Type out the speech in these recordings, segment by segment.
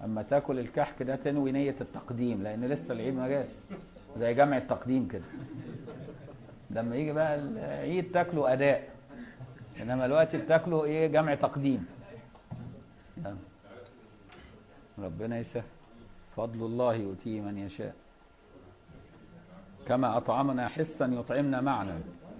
اما تاكل الكحك ده تنوي نية التقديم لان لسه العيد ما جاش زي جمع التقديم كده لما يجي بقى العيد تاكله اداء انما الوقت بتاكله ايه جمع تقديم ربنا يسهل فضل الله يؤتيه من يشاء كما أطعمنا حسا يطعمنا معنا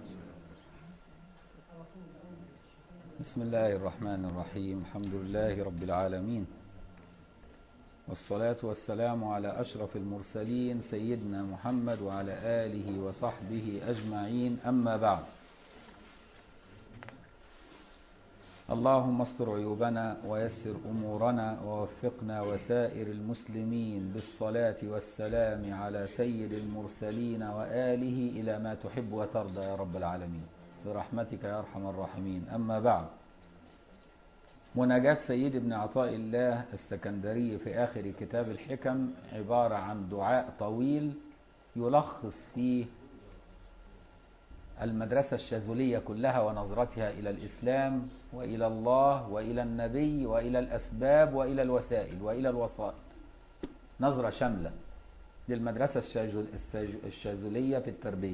بسم الله الرحمن الرحيم الحمد لله رب العالمين والصلاة والسلام على أشرف المرسلين سيدنا محمد وعلى آله وصحبه أجمعين أما بعد اللهم استر عيوبنا ويسر أمورنا ووفقنا وسائر المسلمين بالصلاة والسلام على سيد المرسلين وآله إلى ما تحب وترضى يا رب العالمين برحمتك يا أرحم الراحمين أما بعد مناجاة سيد ابن عطاء الله السكندري في آخر كتاب الحكم عبارة عن دعاء طويل يلخص فيه المدرسة الشاذلية كلها ونظرتها إلى الإسلام وإلى الله وإلى النبي وإلى الأسباب وإلى الوسائل وإلى الوسائط نظرة شاملة للمدرسة الشاذلية في التربية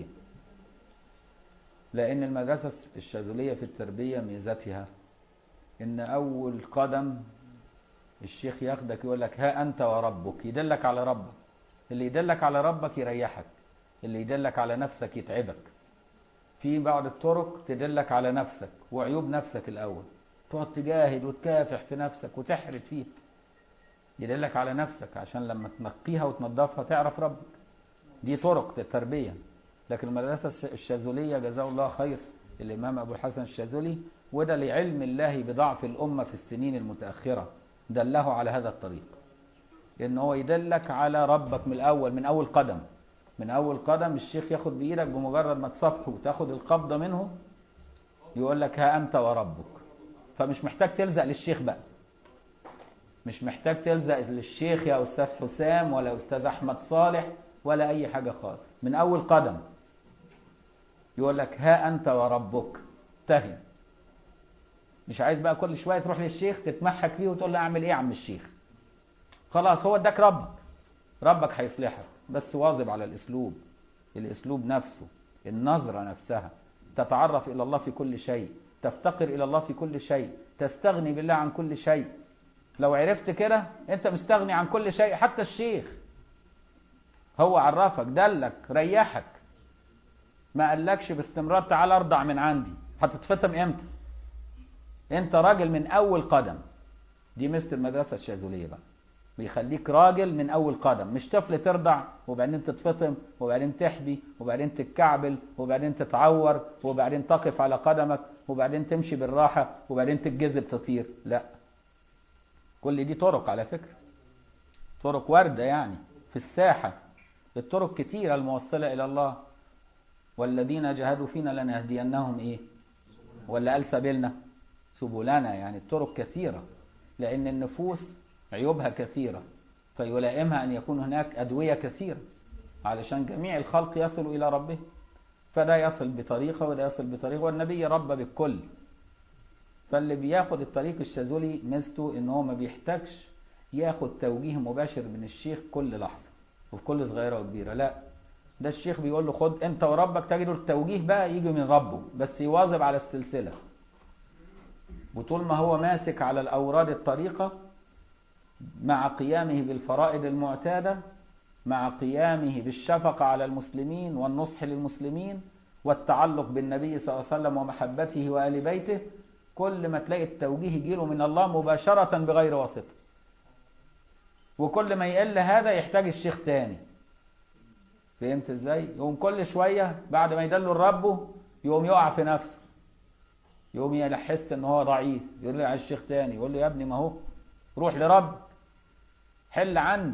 لأن المدرسة الشاذلية في التربية ميزتها إن أول قدم الشيخ ياخدك يقول لك ها أنت وربك يدلك على ربك اللي يدلك على ربك يريحك اللي يدلك على نفسك يتعبك في بعض الطرق تدلك على نفسك وعيوب نفسك الأول تقعد تجاهد وتكافح في نفسك وتحرد فيه يدلك على نفسك عشان لما تنقيها وتنظفها تعرف ربك دي طرق التربية لكن المدرسة الشاذلية جزاه الله خير الإمام أبو الحسن الشاذلي وده لعلم الله بضعف الأمة في السنين المتأخرة دله على هذا الطريق إن هو يدلك على ربك من الأول من أول قدم من أول قدم الشيخ ياخد بإيدك بمجرد ما تصفحه وتاخد القبضة منه يقول لك ها أنت وربك فمش محتاج تلزق للشيخ بقى مش محتاج تلزق للشيخ يا أستاذ حسام ولا أستاذ أحمد صالح ولا أي حاجة خالص من أول قدم يقول لك ها أنت وربك انتهي مش عايز بقى كل شوية تروح للشيخ تتمحك فيه وتقول له أعمل إيه يا عم الشيخ خلاص هو اداك ربك ربك هيصلحك بس واظب على الاسلوب الاسلوب نفسه النظرة نفسها تتعرف الى الله في كل شيء تفتقر الى الله في كل شيء تستغني بالله عن كل شيء لو عرفت كده انت مستغني عن كل شيء حتى الشيخ هو عرفك دلك ريحك ما قالكش باستمرار تعال ارضع من عندي هتتفطم امتى انت راجل من اول قدم دي مثل المدرسة الشاذلية بقى بيخليك راجل من اول قدم مش طفل ترضع وبعدين تتفطم وبعدين تحبي وبعدين تتكعبل وبعدين تتعور وبعدين تقف على قدمك وبعدين تمشي بالراحة وبعدين تتجذب تطير لا كل دي طرق على فكرة طرق واردة يعني في الساحة الطرق كتيرة الموصلة إلى الله والذين جاهدوا فينا لنهدينهم إيه ولا قال سبيلنا سبلنا يعني الطرق كثيرة لأن النفوس عيوبها كثيرة فيلائمها أن يكون هناك أدوية كثيرة علشان جميع الخلق يصلوا إلى ربه فده يصل بطريقة وده يصل بطريقة والنبي رب بالكل فاللي بياخد الطريق الشاذلي ميزته ان هو ما بيحتاجش ياخد توجيه مباشر من الشيخ كل لحظة وفي كل صغيرة وكبيرة لا ده الشيخ بيقول له خد انت وربك تجد التوجيه بقى يجي من ربه بس يواظب على السلسلة وطول ما هو ماسك على الأوراد الطريقة مع قيامه بالفرائض المعتادة مع قيامه بالشفقة على المسلمين والنصح للمسلمين والتعلق بالنبي صلى الله عليه وسلم ومحبته وآل بيته كل ما تلاقي التوجيه يجيله من الله مباشرة بغير واسطة وكل ما يقل هذا يحتاج الشيخ تاني فهمت ازاي يقوم كل شوية بعد ما يدله الرب يقوم يقع في نفسه يقوم يحس ان هو ضعيف يقول له على الشيخ تاني يقول له يا ابني ما هو روح لرب حل عني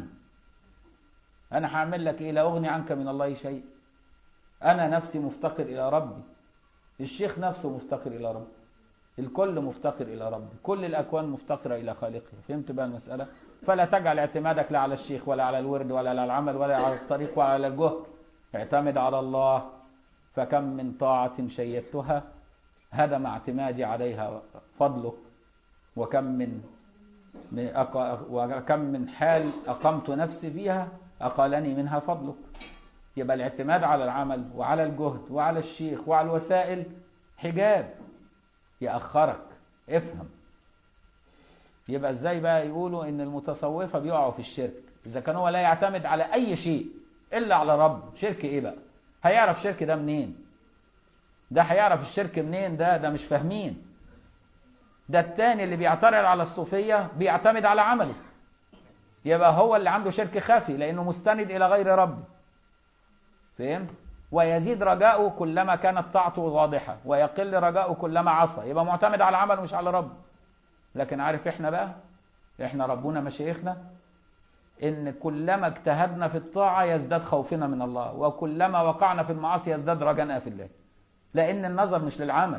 انا هعمل لك ايه لا اغني عنك من الله شيء انا نفسي مفتقر الى ربي الشيخ نفسه مفتقر الى ربي الكل مفتقر الى ربي كل الاكوان مفتقرة الى خالقها فهمت بقى المسألة فلا تجعل اعتمادك لا على الشيخ ولا على الورد ولا على العمل ولا على الطريق ولا على الجهد اعتمد على الله فكم من طاعة شيدتها هدم اعتمادي عليها فضلك وكم من وكم من حال أقمت نفسي فيها أقالني منها فضلك يبقى الاعتماد على العمل وعلى الجهد وعلى الشيخ وعلى الوسائل حجاب يأخرك افهم يبقى ازاي بقى يقولوا ان المتصوفة بيقعوا في الشرك اذا كان هو لا يعتمد على اي شيء الا على رب شرك ايه بقى هيعرف شرك ده منين ده هيعرف الشرك منين ده ده مش فاهمين ده التاني اللي بيعترض على الصوفية بيعتمد على عمله يبقى هو اللي عنده شرك خفي لانه مستند الى غير ربه فهمت ويزيد رجاؤه كلما كانت طاعته واضحة ويقل رجاؤه كلما عصى يبقى معتمد على عمله مش على ربه لكن عارف احنا بقى احنا ربنا مشايخنا ان كلما اجتهدنا في الطاعة يزداد خوفنا من الله وكلما وقعنا في المعاصي يزداد رجانا في الله لان النظر مش للعمل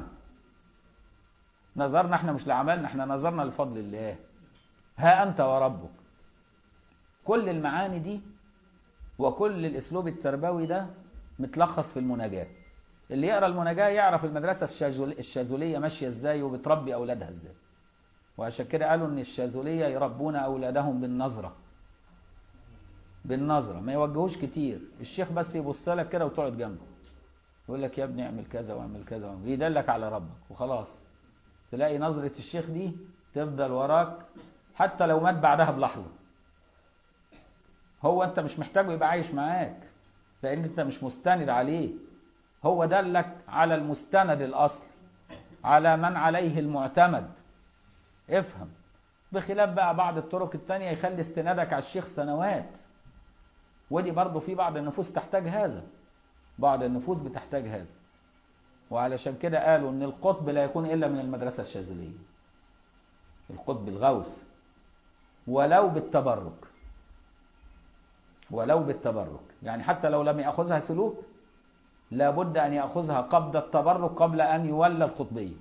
نظرنا احنا مش لعملنا احنا نظرنا لفضل الله ها انت وربك كل المعاني دي وكل الاسلوب التربوي ده متلخص في المناجاة اللي يقرا المناجاة يعرف المدرسة الشاذلية ماشية ازاي وبتربي اولادها ازاي وعشان كده قالوا ان الشاذلية يربون اولادهم بالنظرة بالنظرة ما يوجهوش كتير الشيخ بس يبص لك كده وتقعد جنبه يقول لك يا ابني اعمل كذا واعمل كذا واعمل يدلك على ربك وخلاص تلاقي نظرة الشيخ دي تفضل وراك حتى لو مات بعدها بلحظة هو انت مش محتاجه يبقى عايش معاك لان انت مش مستند عليه هو دلك على المستند الاصل على من عليه المعتمد افهم بخلاف بقى بعض الطرق التانية يخلي استنادك على الشيخ سنوات ودي برضه في بعض النفوس تحتاج هذا بعض النفوس بتحتاج هذا وعلشان كده قالوا ان القطب لا يكون الا من المدرسة الشاذلية القطب الغوث ولو بالتبرك ولو بالتبرك يعني حتى لو لم يأخذها سلوك لابد أن يأخذها قبض التبرك قبل أن يولى القطبية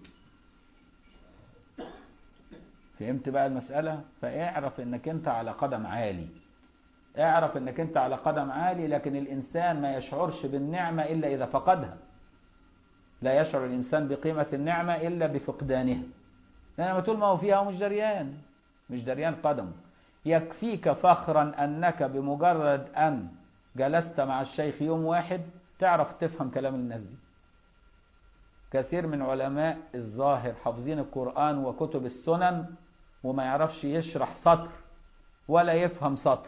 فهمت بقى المسألة فاعرف انك انت على قدم عالي اعرف انك انت على قدم عالي لكن الانسان ما يشعرش بالنعمة الا اذا فقدها لا يشعر الانسان بقيمة النعمة الا بفقدانها لان طول ما هو فيها هو مش دريان مش دريان قدمه يكفيك فخرا أنك بمجرد أن جلست مع الشيخ يوم واحد تعرف تفهم كلام الناس دي كثير من علماء الظاهر حافظين القرآن وكتب السنن وما يعرفش يشرح سطر ولا يفهم سطر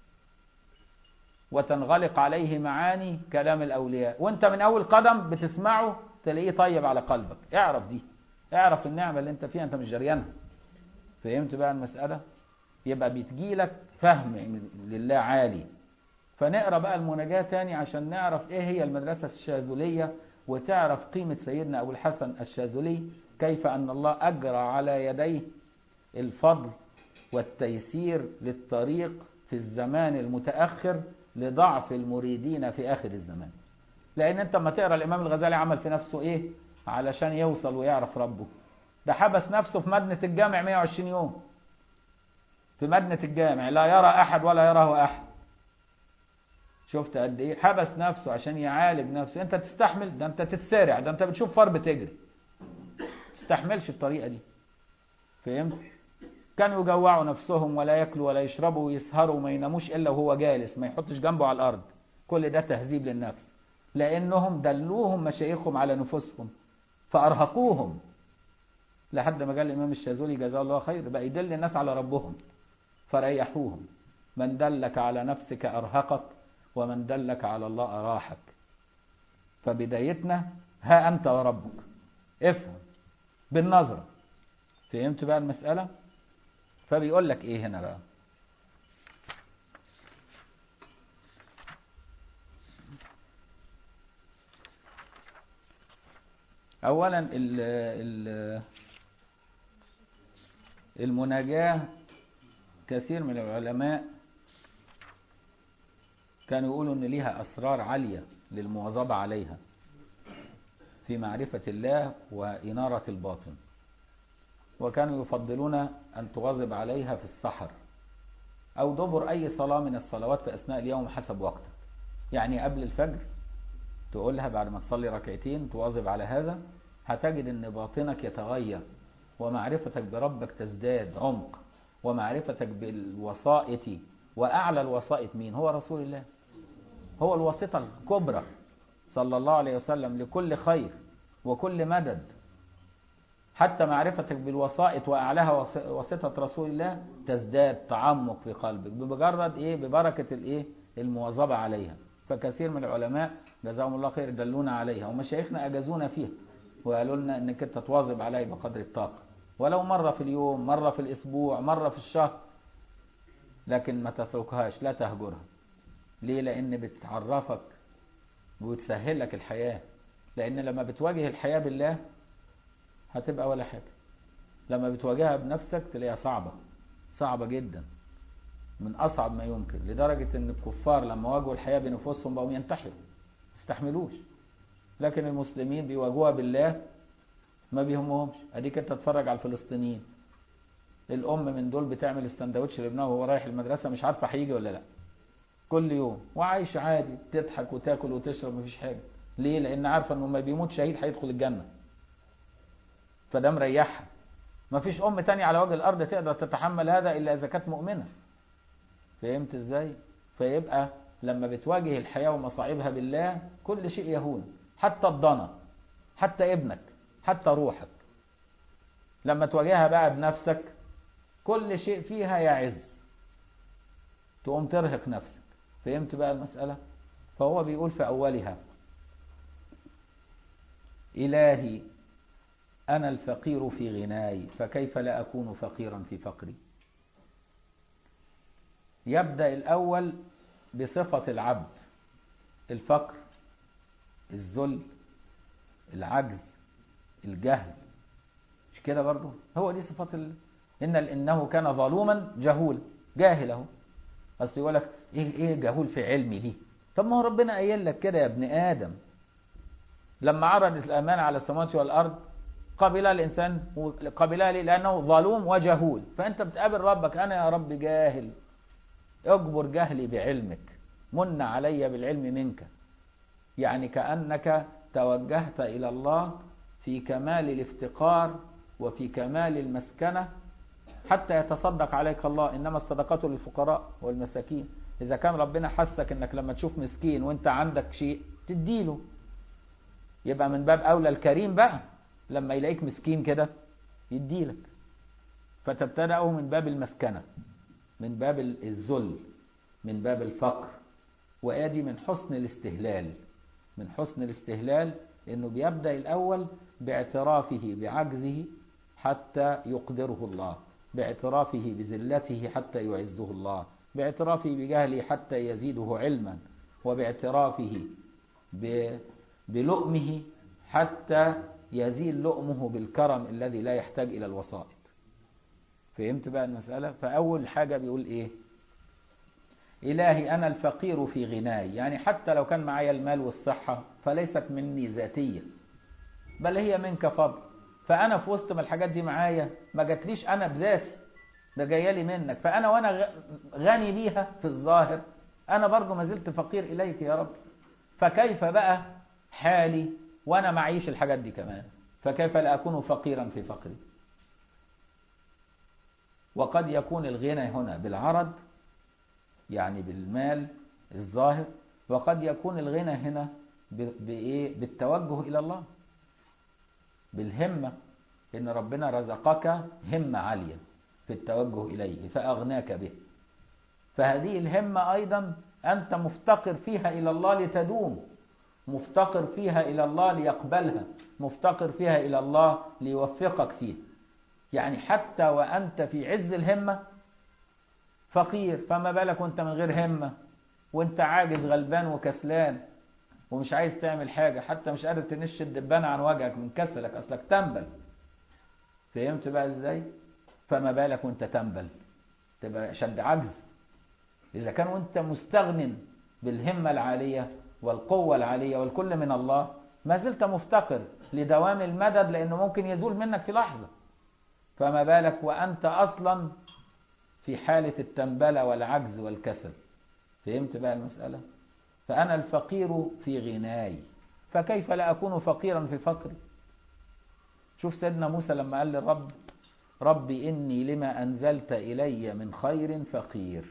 وتنغلق عليه معاني كلام الأولياء وانت من أول قدم بتسمعه تلاقيه طيب على قلبك اعرف دي اعرف النعمة اللي انت فيها انت مش جريانها فهمت بقى المسألة يبقى بتجيلك فهم لله عالي فنقرا بقى المناجاة تاني عشان نعرف ايه هي المدرسة الشاذلية وتعرف قيمة سيدنا أبو الحسن الشاذلي كيف أن الله أجرى على يديه الفضل والتيسير للطريق في الزمان المتأخر لضعف المريدين في آخر الزمان لأن أنت لما تقرأ الإمام الغزالي عمل في نفسه إيه علشان يوصل ويعرف ربه ده حبس نفسه في مدنة الجامع 120 يوم في مدنة الجامع لا يرى أحد ولا يراه أحد شفت قد إيه حبس نفسه عشان يعالج نفسه أنت تستحمل ده أنت تتسارع ده أنت بتشوف فار بتجري تستحملش الطريقة دي فهمت كانوا يجوعوا نفسهم ولا ياكلوا ولا يشربوا ويسهروا وما يناموش إلا وهو جالس ما يحطش جنبه على الأرض كل ده تهذيب للنفس لأنهم دلوهم مشايخهم على نفوسهم فأرهقوهم لحد ما قال الإمام الشاذلي جزاه الله خير بقى يدل الناس على ربهم فريحوهم من دلك على نفسك أرهقك ومن دلك على الله أراحك فبدايتنا ها أنت وربك افهم بالنظرة فهمت بقى المسألة فبيقول لك ايه هنا بقى اولا ال ال المناجاة كثير من العلماء كانوا يقولوا ان ليها اسرار عالية للمواظبة عليها في معرفة الله وإنارة الباطن وكانوا يفضلون أن تواظب عليها في السحر أو دبر أي صلاة من الصلوات في أثناء اليوم حسب وقتك يعني قبل الفجر تقولها بعد ما تصلي ركعتين تواظب على هذا هتجد أن باطنك يتغير ومعرفتك بربك تزداد عمق ومعرفتك بالوسائط وأعلى الوسائط مين هو رسول الله هو الواسطة الكبرى صلى الله عليه وسلم لكل خير وكل مدد حتى معرفتك بالوسائط وأعلاها واسطة رسول الله تزداد تعمق في قلبك بمجرد إيه ببركة الإيه المواظبة عليها فكثير من العلماء جزاهم الله خير دلونا عليها ومشايخنا أجازونا فيها وقالوا لنا انك انت تواظب عليه بقدر الطاقة ولو مرة في اليوم مرة في الاسبوع مرة في الشهر لكن ما تتركهاش لا تهجرها ليه لان بتعرفك وبتسهل لك الحياة لان لما بتواجه الحياة بالله هتبقى ولا حاجة لما بتواجهها بنفسك تلاقيها صعبة صعبة جدا من اصعب ما يمكن لدرجة ان الكفار لما واجهوا الحياة بنفوسهم بقوا ينتحروا استحملوش لكن المسلمين بيواجهوها بالله ما بيهمهمش اديك انت تتفرج على الفلسطينيين الام من دول بتعمل السندوتش لابنها وهو رايح المدرسه مش عارفه هيجي ولا لا كل يوم وعايش عادي تضحك وتاكل وتشرب مفيش حاجه ليه لان عارفه انه ما بيموت شهيد هيدخل الجنه فده مريحها مفيش ام تانية على وجه الارض تقدر تتحمل هذا الا اذا كانت مؤمنه فهمت ازاي فيبقى لما بتواجه الحياه ومصاعبها بالله كل شيء يهون حتى الضنا حتى ابنك حتى روحك لما تواجهها بقى بنفسك كل شيء فيها يعز تقوم ترهق نفسك فهمت بقى المسألة فهو بيقول في أولها إلهي أنا الفقير في غناي فكيف لا أكون فقيرا في فقري يبدأ الأول بصفة العبد الفقر الذل العجز الجهل مش كده برضه هو دي صفات ال... ان انه كان ظلوما جهولا جاهل اهو اصل يقول لك ايه ايه جهول في علمي دي طب ما هو ربنا قايل لك كده يا ابن ادم لما عرض الامانه على السماوات والارض قبلها الانسان قبلها ليه لانه ظلوم وجهول فانت بتقابل ربك انا يا رب جاهل اجبر جهلي بعلمك من علي بالعلم منك يعني كأنك توجهت إلى الله في كمال الافتقار وفي كمال المسكنة حتى يتصدق عليك الله إنما الصدقات للفقراء والمساكين إذا كان ربنا حسك إنك لما تشوف مسكين وإنت عندك شيء تديله يبقى من باب أولى الكريم بقى لما يلاقيك مسكين كده يديلك فتبتدأه من باب المسكنة من باب الذل من باب الفقر وآدي من حسن الاستهلال من حسن الاستهلال انه بيبدا الاول باعترافه بعجزه حتى يقدره الله باعترافه بذلته حتى يعزه الله باعترافه بجهله حتى يزيده علما وباعترافه بلؤمه حتى يزيل لؤمه بالكرم الذي لا يحتاج الى الوسائط فهمت بقى المسألة فأول حاجة بيقول إيه إلهي أنا الفقير في غناي يعني حتى لو كان معايا المال والصحة فليست مني ذاتية بل هي منك فضل فأنا في وسط ما الحاجات دي معايا ما جاتليش أنا بذاتي ده جايه لي منك فأنا وأنا غني بيها في الظاهر أنا برضو ما زلت فقير إليك يا رب فكيف بقى حالي وأنا معيش الحاجات دي كمان فكيف لا أكون فقيرا في فقري وقد يكون الغنى هنا بالعرض يعني بالمال الظاهر وقد يكون الغنى هنا بإيه؟ بالتوجه إلى الله بالهمة إن ربنا رزقك همة عالية في التوجه إليه فأغناك به فهذه الهمة أيضا أنت مفتقر فيها إلى الله لتدوم مفتقر فيها إلى الله ليقبلها مفتقر فيها إلى الله ليوفقك فيها يعني حتى وأنت في عز الهمة فقير فما بالك وانت من غير همة وانت عاجز غلبان وكسلان ومش عايز تعمل حاجة حتى مش قادر تنش الدبانة عن وجهك من كسلك أصلك تنبل فهمت بقى ازاي فما بالك وانت تنبل تبقى شد عجز إذا كان وانت مستغن بالهمة العالية والقوة العالية والكل من الله ما زلت مفتقر لدوام المدد لأنه ممكن يزول منك في لحظة فما بالك وأنت أصلا في حالة التنبلة والعجز والكسل فهمت بقى المسألة فأنا الفقير في غناي فكيف لا أكون فقيرا في فقري شوف سيدنا موسى لما قال للرب رب إني لما أنزلت إلي من خير فقير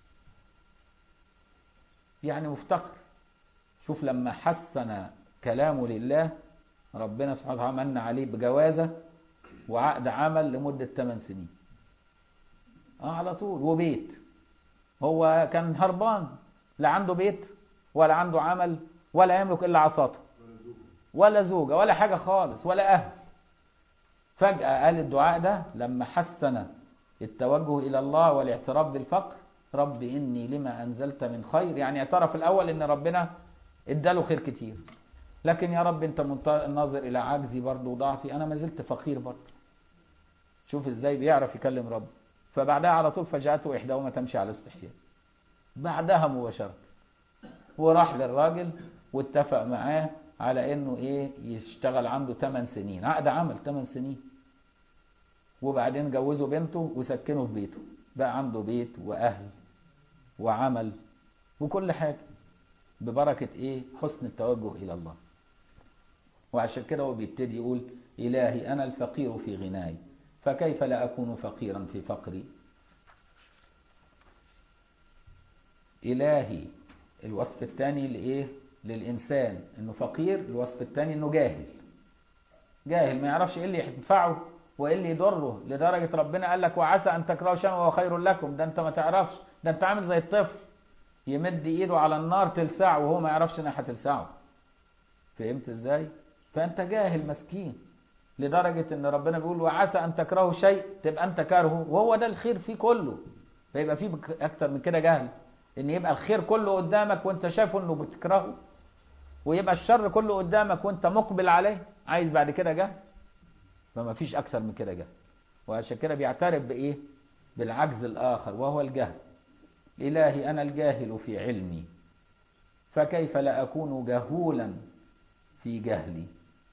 يعني مفتقر شوف لما حسن كلامه لله ربنا سبحانه وتعالى من عليه بجوازة وعقد عمل لمدة 8 سنين اه على طول وبيت هو كان هربان لا عنده بيت ولا عنده عمل ولا يملك إلا عصاته ولا زوجة ولا حاجة خالص ولا أهل فجأة قال الدعاء ده لما حسن التوجه إلى الله والاعتراف بالفقر رب إني لما أنزلت من خير يعني اعترف الأول إن ربنا اداله خير كتير لكن يا رب أنت ناظر إلى عجزي برضه وضعفي أنا ما زلت فقير برضه شوف إزاي بيعرف يكلم رب فبعدها على طول فجأته إحداهما تمشي على استحياء بعدها مباشرة وراح للراجل واتفق معاه على انه ايه يشتغل عنده 8 سنين عقد عمل 8 سنين وبعدين جوزوا بنته وسكنوا في بيته بقى عنده بيت واهل وعمل وكل حاجة ببركة ايه حسن التوجه الى الله وعشان كده هو بيبتدي يقول الهي انا الفقير في غناي فكيف لا اكون فقيرا في فقري الهي الوصف الثاني لايه للإنسان إنه فقير الوصف الثاني إنه جاهل جاهل ما يعرفش إيه اللي ينفعه وإيه اللي يضره لدرجة ربنا قال لك وعسى أن تكرهوا شيئا وهو خير لكم ده أنت ما تعرفش ده أنت عامل زي الطفل يمد إيده على النار تلسعه وهو ما يعرفش إنها هتلسعه فهمت إزاي؟ فأنت جاهل مسكين لدرجة إن ربنا بيقول وعسى أن تكرهوا شيء تبقى أنت كارهه وهو ده الخير فيه كله فيبقى فيه أكتر من كده جهل إن يبقى الخير كله قدامك وأنت شايفه إنه بتكرهه ويبقى الشر كله قدامك وانت مقبل عليه عايز بعد كده جهل فما فيش اكثر من كده جهل وعشان كده بيعترف بايه بالعجز الاخر وهو الجهل الهي انا الجاهل في علمي فكيف لا اكون جهولا في جهلي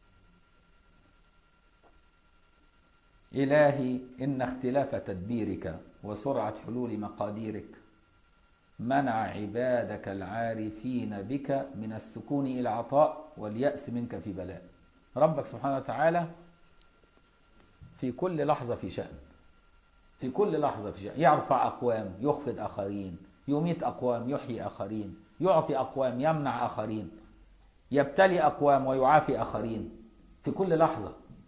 الهي ان اختلاف تدبيرك وسرعه حلول مقاديرك منع عبادك العارفين بك من السكون إلى عطاء واليأس منك في بلاء ربك سبحانه وتعالى في كل لحظة في شأن في كل لحظة في شأن يرفع أقوام يخفض آخرين يميت أقوام يحيي آخرين يعطي أقوام يمنع آخرين يبتلي أقوام ويعافي آخرين في كل لحظة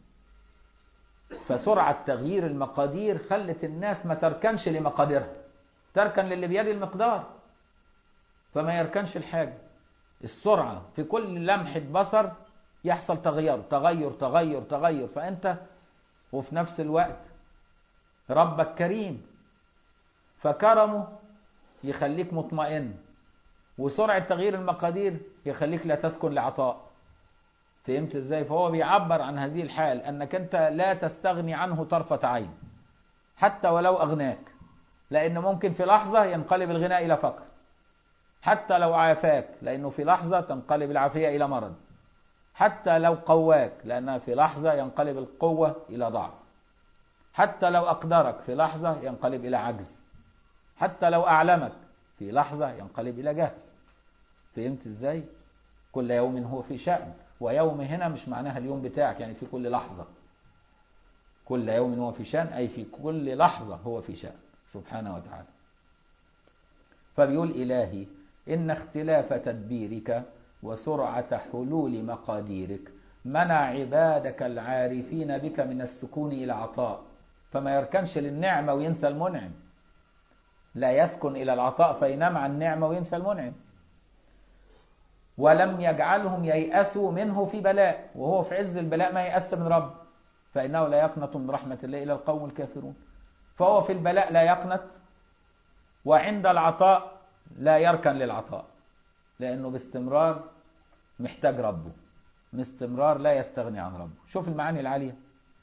فسرعة تغيير المقادير خلت الناس ما تركنش لمقاديرها تركن للي بيد المقدار فما يركنش الحاجة السرعة في كل لمحة بصر يحصل تغير تغير تغير تغير فأنت وفي نفس الوقت ربك كريم فكرمه يخليك مطمئن وسرعة تغيير المقادير يخليك لا تسكن لعطاء فهمت ازاي فهو بيعبر عن هذه الحال انك انت لا تستغني عنه طرفة عين حتى ولو اغناك لأنه ممكن في لحظة ينقلب الغناء إلى فقر حتى لو عافاك لأنه في لحظة تنقلب العافية إلى مرض حتى لو قواك لأنها في لحظة ينقلب القوة إلى ضعف حتى لو أقدرك في لحظة ينقلب إلى عجز حتى لو أعلمك في لحظة ينقلب إلى جهل فهمت إزاي؟ كل يوم هو في شأن ويوم هنا مش معناها اليوم بتاعك يعني في كل لحظة كل يوم هو في شأن أي في كل لحظة هو في شأن سبحانه وتعالى فبيقول إلهي إن اختلاف تدبيرك وسرعة حلول مقاديرك منع عبادك العارفين بك من السكون إلى عطاء فما يركنش للنعمة وينسى المنعم لا يسكن إلى العطاء فينام عن النعمة وينسى المنعم ولم يجعلهم ييأسوا منه في بلاء وهو في عز البلاء ما يأس من رب فإنه لا يقنط من رحمة الله إلى القوم الكافرون فهو في البلاء لا يقنط وعند العطاء لا يركن للعطاء لأنه باستمرار محتاج ربه باستمرار لا يستغني عن ربه شوف المعاني العالية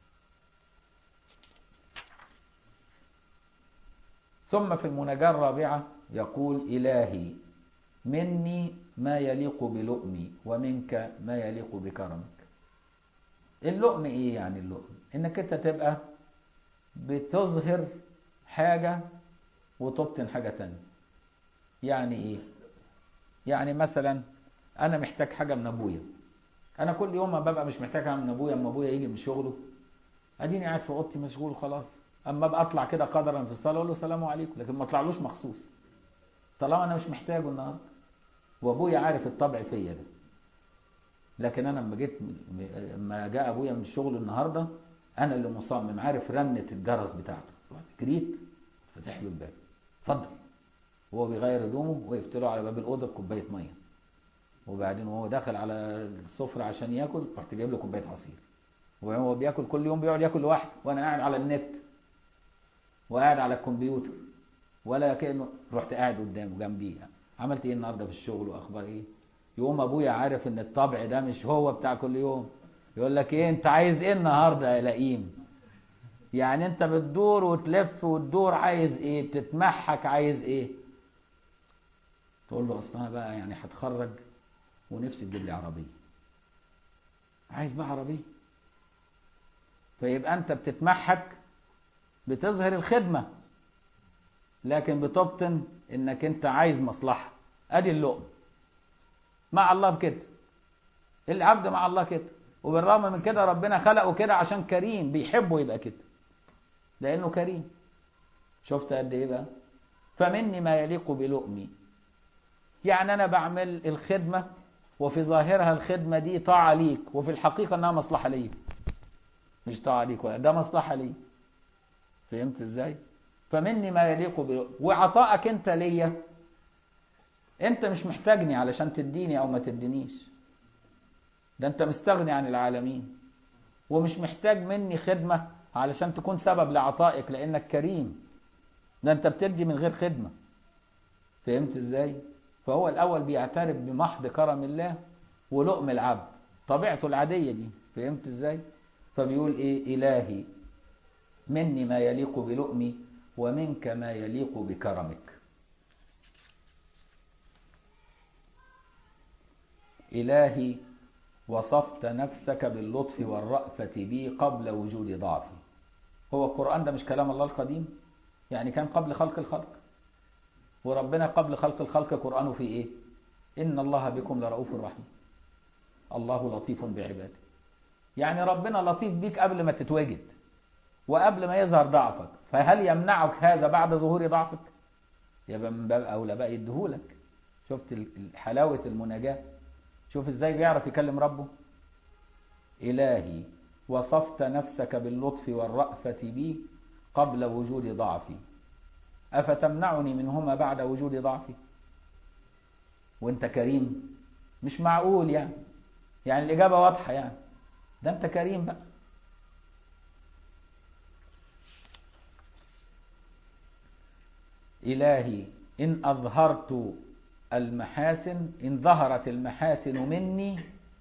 ثم في المناجاة الرابعة يقول إلهي مني ما يليق بلؤمي ومنك ما يليق بكرمك اللؤم ايه يعني اللؤم انك انت تبقى بتظهر حاجة وتبطن حاجة تانية يعني ايه يعني مثلا انا محتاج حاجة من ابويا انا كل يوم ما ببقى مش محتاج حاجة من ابويا اما ابويا يجي من شغله اديني قاعد في اوضتي مشغول خلاص اما ابقى اطلع كده قدرا في الصلاه اقول له السلام عليكم لكن ما اطلعلوش مخصوص طالما انا مش محتاجه النهارده وابويا عارف الطبع فيا ده لكن انا لما جيت لما جاء ابويا من الشغل النهارده انا اللي مصمم عارف رنه الجرس بتاعته رحت جريت فتح له الباب اتفضل وهو بيغير هدومه وقفت له على باب الاوضه بكوبايه ميه وبعدين وهو داخل على السفره عشان ياكل رحت جايب له كوبايه عصير وهو بياكل كل يوم بيقعد ياكل لوحده وانا قاعد على النت وقاعد على الكمبيوتر ولا كانه رحت قاعد قدامه جنبيه عملت ايه النهارده في الشغل واخبار ايه يقوم ابويا عارف ان الطبع ده مش هو بتاع كل يوم يقول لك ايه انت عايز ايه النهارده يا لئيم يعني انت بتدور وتلف وتدور عايز ايه بتتمحك عايز ايه تقول له اصل انا بقى يعني هتخرج ونفسي تجيب لي عربيه عايز بقى عربيه فيبقى انت بتتمحك بتظهر الخدمه لكن بتبطن انك انت عايز مصلحه ادي اللقم مع الله بكده العبد مع الله كده وبالرغم من كده ربنا خلقه كده عشان كريم بيحبه يبقى كده لانه كريم شفت قد ايه بقى فمني ما يليق بلؤمي يعني انا بعمل الخدمه وفي ظاهرها الخدمه دي طاعه ليك وفي الحقيقه انها مصلحه ليك مش طاعه ليك ولا ده مصلحه ليك فهمت ازاي فمني ما يليق بلؤمي وعطائك انت ليا انت مش محتاجني علشان تديني او ما تدينيش ده انت مستغني عن العالمين ومش محتاج مني خدمة علشان تكون سبب لعطائك لانك كريم ده انت بتدي من غير خدمة فهمت ازاي فهو الاول بيعترف بمحض كرم الله ولؤم العبد طبيعته العادية دي فهمت ازاي فبيقول ايه الهي مني ما يليق بلؤمي ومنك ما يليق بكرمك إلهي وصفت نفسك باللطف والرأفة بي قبل وجود ضعفي هو القرآن ده مش كلام الله القديم يعني كان قبل خلق الخلق وربنا قبل خلق الخلق قرآنه في إيه إن الله بكم لرؤوف رحيم الله لطيف بعباده يعني ربنا لطيف بيك قبل ما تتوجد وقبل ما يظهر ضعفك فهل يمنعك هذا بعد ظهور ضعفك يبقى من باب أولى بقى يديهولك شفت حلاوة المناجاة شوف ازاي بيعرف يكلم ربه إلهي وصفت نفسك باللطف والرأفة بي قبل وجود ضعفي أفتمنعني منهما بعد وجود ضعفي وانت كريم مش معقول يعني يعني الإجابة واضحة يعني ده انت كريم بقى إلهي إن أظهرت المحاسن إن ظهرت المحاسن مني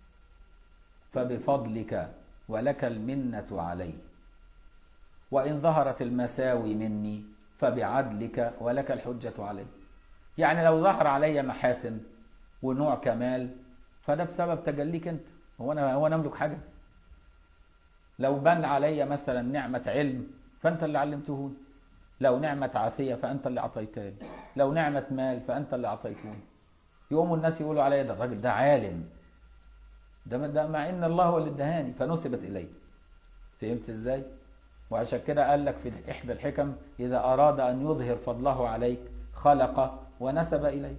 فبفضلك ولك المنة علي وإن ظهرت المساوي مني فبعدلك ولك الحجة علي يعني لو ظهر علي محاسن ونوع كمال فده بسبب تجليك انت هو انا هو انا املك حاجه لو بان علي مثلا نعمه علم فانت اللي علمتهوني لو نعمه عافيه فانت اللي اعطيتني لو نعمه مال فانت اللي اعطيتوني يقوموا الناس يقولوا عليا ده الراجل ده عالم ده ده مع ان الله هو اللي ادهاني فنسبت اليه فهمت ازاي وعشان كده قال لك في احدى الحكم اذا اراد ان يظهر فضله عليك خلق ونسب اليك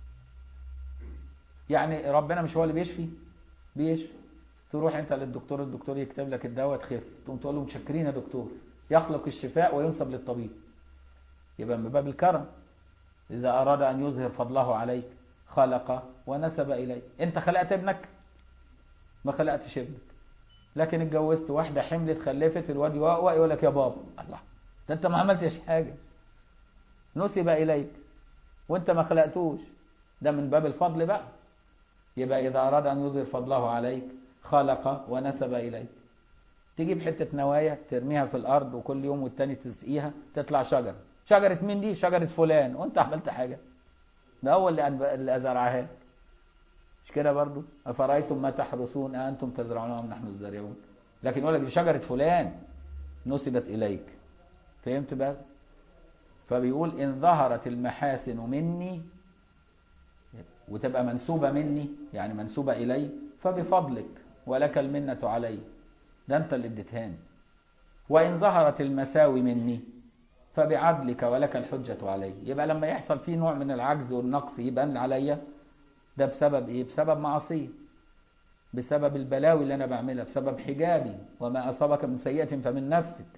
يعني ربنا مش هو اللي بيشفي بيشفي تروح انت للدكتور الدكتور يكتب لك الدواء تخف تقوم تقول له متشكرين يا دكتور يخلق الشفاء وينسب للطبيب يبقى من باب الكرم اذا اراد ان يظهر فضله عليك خلق ونسب اليك انت خلقت ابنك ما خلقتش ابنك لكن اتجوزت واحده حملت خلفت الواد يقول لك يا بابا الله ده انت ما عملتش حاجه نسب اليك وانت ما خلقتوش ده من باب الفضل بقى يبقى إذا أراد أن يظهر فضله عليك خلق ونسب إليك تجيب حتة نوايا ترميها في الأرض وكل يوم والتاني تسقيها تطلع شجرة شجرة مين دي شجرة فلان وانت عملت حاجة ده هو اللي اللي أزرعها مش كده برضو أفرأيتم ما تحرسون أنتم تزرعونها أم نحن الزارعون لكن يقول لك دي شجرة فلان نسبت إليك فهمت بقى فبيقول إن ظهرت المحاسن مني وتبقى منسوبة مني يعني منسوبة إلي فبفضلك ولك المنة علي ده أنت اللي اديتهاني وإن ظهرت المساوي مني فبعدلك ولك الحجة علي يبقى لما يحصل فيه نوع من العجز والنقص يبان عليا ده بسبب ايه بسبب معصية بسبب البلاوي اللي انا بعملها بسبب حجابي وما اصابك من سيئة فمن نفسك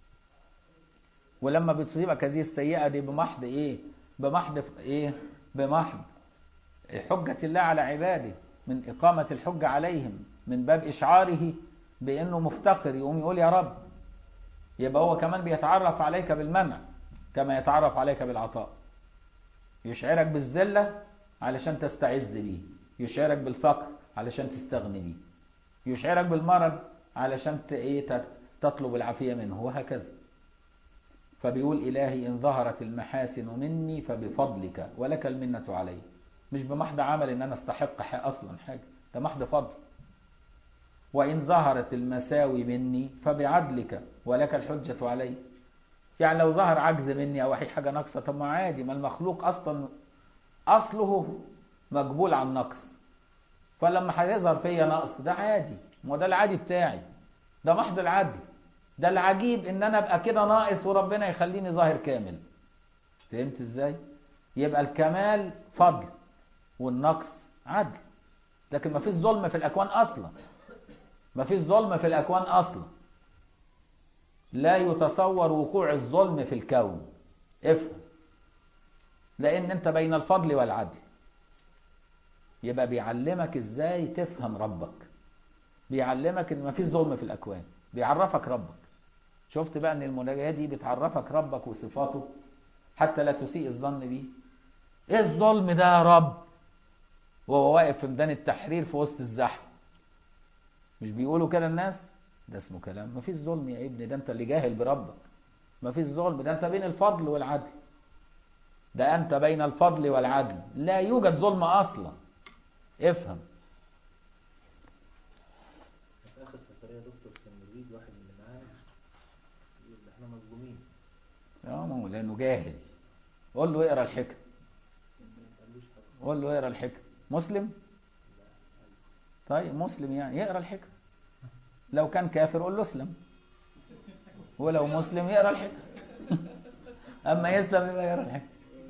ولما بتصيبك هذه السيئة دي بمحض ايه بمحض ايه بمحض حجة الله على عباده من إقامة الحجة عليهم من باب إشعاره بأنه مفتقر يقوم يقول يا رب يبقى هو كمان بيتعرف عليك بالمنع كما يتعرف عليك بالعطاء يشعرك بالذلة علشان تستعز بيه يشعرك بالفقر علشان تستغني بيه يشعرك بالمرض علشان ايه تطلب العافية منه وهكذا فبيقول إلهي إن ظهرت المحاسن مني فبفضلك ولك المنة علي مش بمحض عمل إن أنا استحق حق أصلا حاجة ده محض فضل وإن ظهرت المساوي مني فبعدلك ولك الحجة علي يعني لو ظهر عجز مني أو أي حاجة ناقصة طب ما عادي ما المخلوق أصلا أصله مقبول عن نقص فلما هيظهر فيا نقص ده عادي ما ده العادي بتاعي ده محض العدل ده العجيب ان انا ابقى كده ناقص وربنا يخليني ظاهر كامل فهمت ازاي يبقى الكمال فضل والنقص عدل لكن ما فيش ظلم في الاكوان اصلا ما فيش ظلم في الاكوان اصلا لا يتصور وقوع الظلم في الكون افهم لان انت بين الفضل والعدل يبقى بيعلمك ازاي تفهم ربك بيعلمك ان ما فيش ظلم في الاكوان بيعرفك ربك شفت بقى ان المناجاه دي بتعرفك ربك وصفاته حتى لا تسيء الظن بيه ايه الظلم ده يا رب وهو واقف في ميدان التحرير في وسط الزحمه مش بيقولوا كده الناس ده اسمه كلام مفيش ظلم يا ابني ده انت اللي جاهل بربك مفيش ظلم ده انت بين الفضل والعدل ده انت بين الفضل والعدل لا يوجد ظلم اصلا افهم في اخر سفريه يا دكتور كان يريد واحد من اللي معاه يقول احنا مظلومين اه ما هو لانه جاهل قول له اقرا الحكم ما قالوش حاجه قول له اقرا الحكم مسلم طيب مسلم يعني يقرا الحكم لو كان كافر قول له اسلم ولو مسلم يقرا الحكم اما يسلم يبقى يقرا الحكم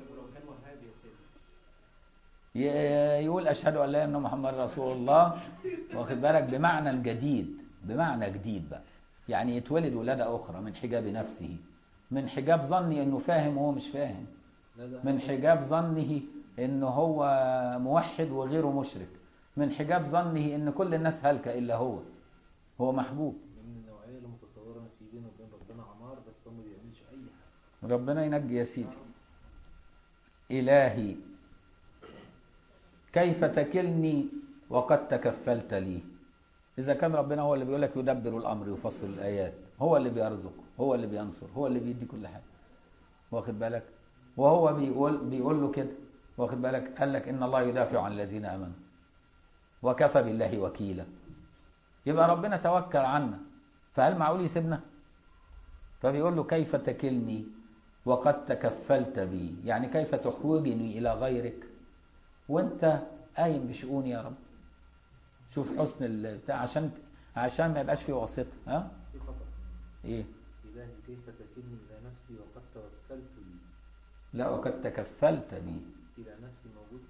ي- يقول اشهد ان لا اله الا الله محمد رسول الله واخد بالك بمعنى جديد بمعنى جديد بقى يعني يتولد ولاده اخرى من حجاب نفسه من حجاب ظني انه فاهم وهو مش فاهم لا ده من حجاب ظنه انه هو موحد وغيره مشرك من حجاب ظنه ان كل الناس هلكة الا هو هو محبوب من النوعيه اللي متصوره ان في بينه وبين ربنا عمار بس هو ما بيعملش اي حاجه ربنا ينجي يا سيدي إلهي كيف تكلني وقد تكفلت لي إذا كان ربنا هو اللي بيقول لك يدبر الأمر يفصل الآيات هو اللي بيرزق هو اللي بينصر هو اللي بيدي كل حاجة واخد بالك وهو بيقول بيقول له كده واخد بالك قال لك إن الله يدافع عن الذين آمنوا وكفى بالله وكيلا يبقى ربنا توكل عنا فهل معقول يسيبنا فبيقول له كيف تكلني وقد تكفلت بي يعني كيف تحوجني إلى غيرك وانت قايم بشؤوني يا رب شوف حسن البتاع عشان عشان ما يبقاش في واسطة ها في خطا ايه الهي كيف تكلني الى نفسي وقد توكلت لي لا وقد تكفلت بي الى نفسي موجود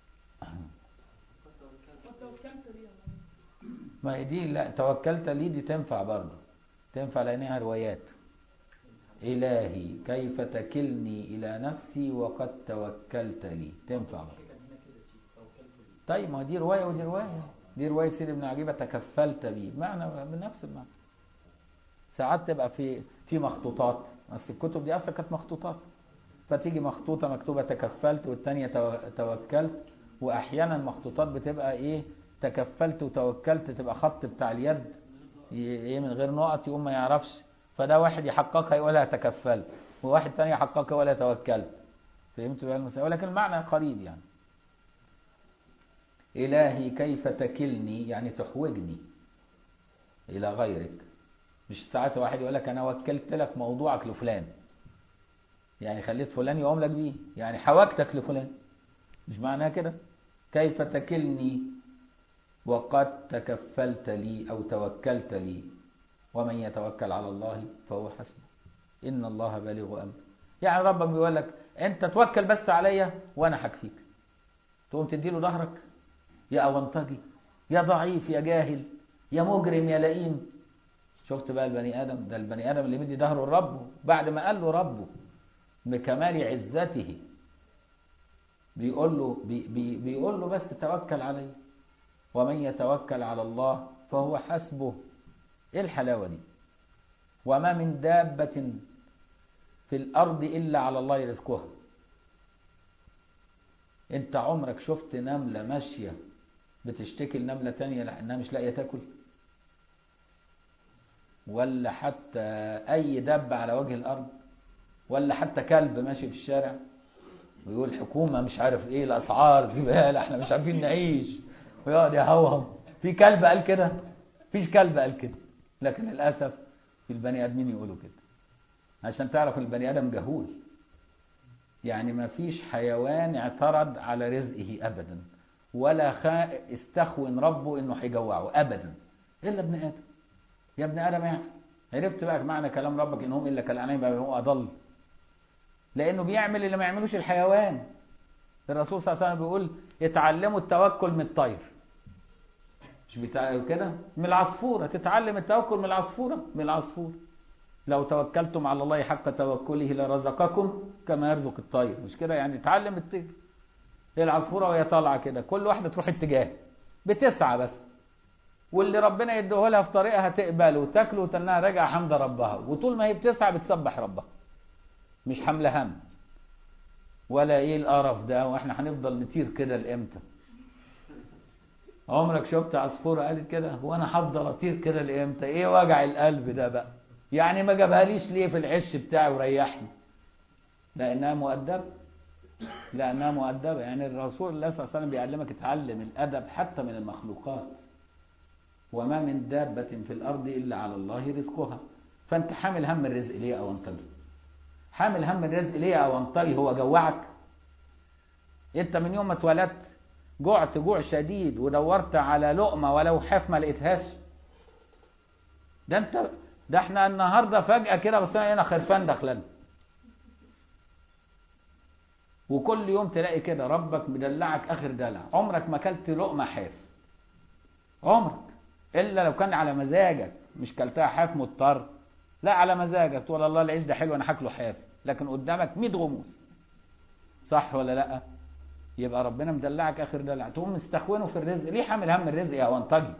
ما هي دي لا توكلت لي دي تنفع برضه تنفع لانها روايات إلهي كيف تكلني إلى نفسي وقد توكلت لي تنفع برضه طيب ما دي رواية ودي رواية دي رواية سيد ابن عجيبة تكفلت بي معنى بنفس المعنى ساعات تبقى في في مخطوطات بس الكتب دي اصلا كانت مخطوطات فتيجي مخطوطة مكتوبة تكفلت والتانية تو- توكلت واحيانا مخطوطات بتبقى ايه تكفلت وتوكلت تبقى خط بتاع اليد ي- ايه من غير نقط يقوم ما يعرفش فده واحد يحققها يقولها تكفلت وواحد تاني يحققها يقولها توكلت فهمت بقى المسألة ولكن المعنى قريب يعني إلهي كيف تكلني يعني تحوجني إلى غيرك مش ساعات واحد يقول لك أنا وكلت لك موضوعك لفلان يعني خليت فلان يقوم لك بيه يعني حوجتك لفلان مش معناها كده كيف تكلني وقد تكفلت لي أو توكلت لي ومن يتوكل على الله فهو حسبه إن الله بالغ أمره يعني ربك بيقول لك أنت توكل بس عليا وأنا هكفيك تقوم تديله ظهرك يا أونطجي يا ضعيف يا جاهل يا مجرم يا لئيم شفت بقى البني آدم ده البني آدم اللي مدي ظهره لربه بعد ما قال له ربه بكمال عزته بيقول له بي بي بيقول له بس توكل علي ومن يتوكل على الله فهو حسبه ايه الحلاوه دي وما من دابه في الارض الا على الله رزقها انت عمرك شفت نمله ماشيه بتشتكي لنمله تانية لانها مش لاقيه تاكل ولا حتى اي دب على وجه الارض ولا حتى كلب ماشي في الشارع ويقول الحكومة مش عارف ايه الاسعار زبالة احنا مش عارفين نعيش ويقعد يهوهم في كلب قال كده فيش كلب قال كده لكن للأسف في البني آدمين يقولوا كده عشان تعرف البني آدم جهول يعني ما فيش حيوان اعترض على رزقه أبدا ولا خا استخون ربه انه هيجوعه ابدا الا ابن ادم يا ابن ادم يعني عرفت بقى معنى كلام ربك انهم الا كالانعام بل هم اضل لانه بيعمل اللي ما يعملوش الحيوان الرسول صلى الله عليه وسلم بيقول اتعلموا التوكل من الطير مش بتاع كده من العصفوره تتعلم التوكل من العصفوره من العصفور لو توكلتم على الله حق توكله لرزقكم كما يرزق الطير مش كده يعني اتعلم الطير هي العصفوره وهي طالعه كده كل واحده تروح اتجاه بتسعى بس واللي ربنا يديه لها في طريقها تقبله وتاكله وتنها راجعه حمد ربها وطول ما هي بتسعى بتسبح ربها مش حمله هم ولا ايه القرف ده واحنا هنفضل نطير كده لامتى عمرك شفت عصفوره قالت كده هو انا هفضل اطير كده لامتى ايه وجع القلب ده بقى يعني ما جابهاليش ليه في العش بتاعي وريحني لانها مؤدبه لانها مؤدبه يعني الرسول الله صلى الله عليه وسلم بيعلمك اتعلم الادب حتى من المخلوقات وما من دابة في الأرض إلا على الله رزقها فأنت حامل هم الرزق ليه أو أنطلي حامل هم الرزق ليه أو أنطلي هو جوعك أنت من يوم ما اتولدت جعت جوع شديد ودورت على لقمة ولو حاف ما لقيتهاش ده أنت ده احنا النهاردة فجأة كده بس هنا خرفان داخلنا وكل يوم تلاقي كده ربك مدلعك آخر دلع عمرك ما أكلت لقمة حاف عمرك الا لو كان على مزاجك مش كلتها حاف مضطر لا على مزاجك تقول الله العيش ده حلو انا هاكله حاف لكن قدامك 100 غموس صح ولا لا يبقى ربنا مدلعك اخر دلع تقوم مستخونه في الرزق ليه حامل هم الرزق يا وانطجي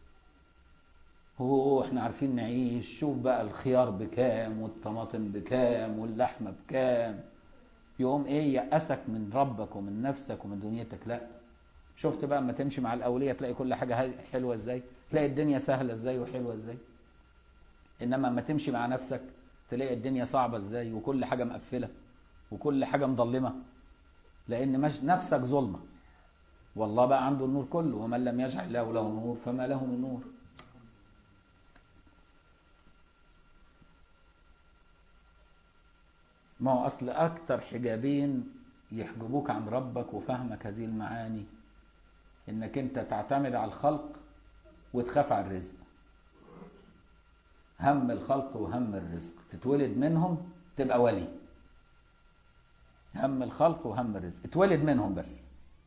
هو احنا عارفين نعيش شوف بقى الخيار بكام والطماطم بكام واللحمه بكام يقوم ايه يأسك من ربك ومن نفسك ومن دنيتك لا شفت بقى اما تمشي مع الاولياء تلاقي كل حاجه حلوه ازاي تلاقي الدنيا سهله ازاي وحلوه ازاي انما اما تمشي مع نفسك تلاقي الدنيا صعبه ازاي وكل حاجه مقفله وكل حاجه مظلمه لان مش نفسك ظلمه والله بقى عنده النور كله ومن لم يجعل له له نور فما له من نور ما هو اصل اكتر حجابين يحجبوك عن ربك وفهمك هذه المعاني انك انت تعتمد على الخلق وتخاف على الرزق هم الخلق وهم الرزق تتولد منهم تبقى ولي هم الخلق وهم الرزق اتولد منهم بس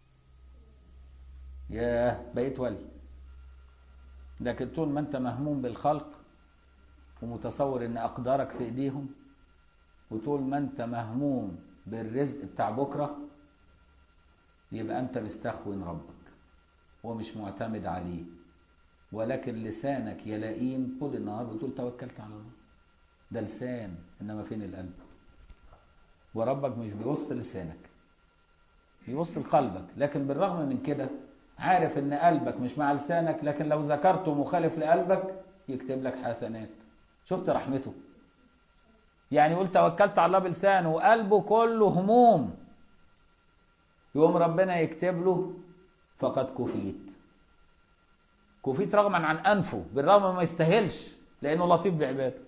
ياه بقيت ولي لكن طول ما انت مهموم بالخلق ومتصور ان اقدارك في ايديهم وطول ما انت مهموم بالرزق بتاع بكره يبقى انت مستخون ربك ومش معتمد عليه ولكن لسانك يا لئيم طول النهار بتقول توكلت على الله ده لسان انما فين القلب وربك مش بيوصل لسانك بيوصل قلبك لكن بالرغم من كده عارف ان قلبك مش مع لسانك لكن لو ذكرته مخالف لقلبك يكتب لك حسنات شفت رحمته يعني يقول توكلت على الله بلسانه وقلبه كله هموم يقوم ربنا يكتب له فقد كفيت كفيت رغما عن انفه بالرغم ما يستاهلش لانه لطيف بعباده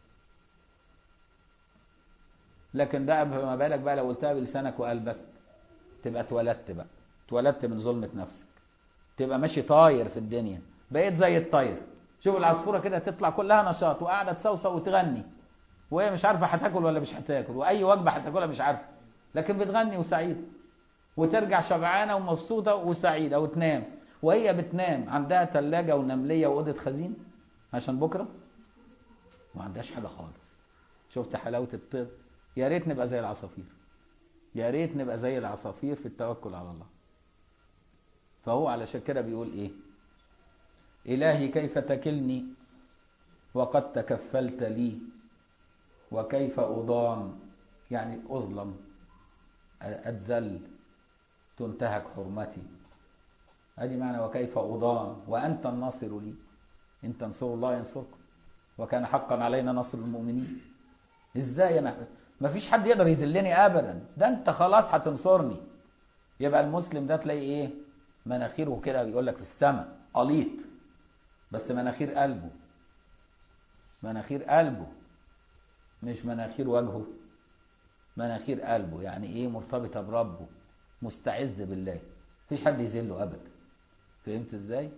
لكن ده ما بالك بقى لو قلتها بلسانك وقلبك تبقى اتولدت بقى اتولدت من ظلمة نفسك تبقى ماشي طاير في الدنيا بقيت زي الطير شوف العصفورة كده تطلع كلها نشاط وقاعدة تصوصو وتغني وهي مش عارفة هتاكل ولا مش هتاكل وأي وجبة هتاكلها مش عارفة لكن بتغني وسعيدة وترجع شبعانة ومبسوطة وسعيدة وتنام وهي بتنام عندها ثلاجة ونملية وأوضة خزين عشان بكرة ما عندهاش حاجة خالص شفت حلاوة الطب يا ريت نبقى زي العصافير يا ريت نبقى زي العصافير في التوكل على الله فهو علشان كده بيقول ايه إلهي كيف تكلني وقد تكفلت لي وكيف أضام يعني أظلم أتذل تنتهك حرمتي هذه معنى وكيف أضام وأنت الناصر لي إن تنصروا الله ينصركم وكان حقا علينا نصر المؤمنين إزاي أنا ما فيش حد يقدر يذلني أبدا ده أنت خلاص هتنصرني يبقى المسلم ده تلاقي إيه مناخيره كده بيقول لك في السماء قليط بس مناخير قلبه مناخير قلبه مش مناخير وجهه مناخير قلبه يعني ايه مرتبطة بربه مستعز بالله مفيش حد يذله ابدا فهمت ازاي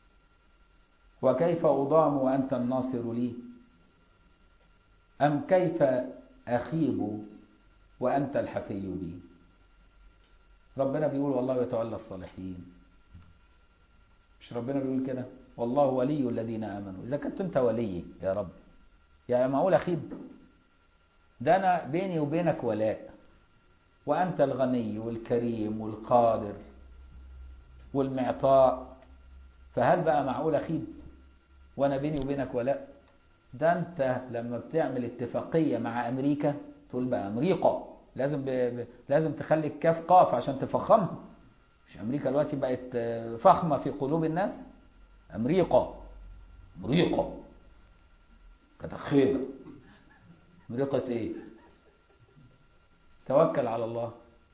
وكيف اضام وانت الناصر لي ام كيف اخيب وانت الحفي بي ربنا بيقول والله يتولى الصالحين مش ربنا بيقول كده والله ولي الذين امنوا اذا كنت انت ولي يا رب يا معقول اخيب ده انا بيني وبينك ولاء وانت الغني والكريم والقادر والمعطاء فهل بقى معقول اخيب وانا بيني وبينك ولاء ده انت لما بتعمل اتفاقيه مع امريكا تقول بقى امريكا لازم ب... ب... لازم تخلي الكاف قاف عشان تفخمها مش امريكا دلوقتي بقت فخمه في قلوب الناس امريكا امريكا كانت خيبه امريكا ايه توكل على الله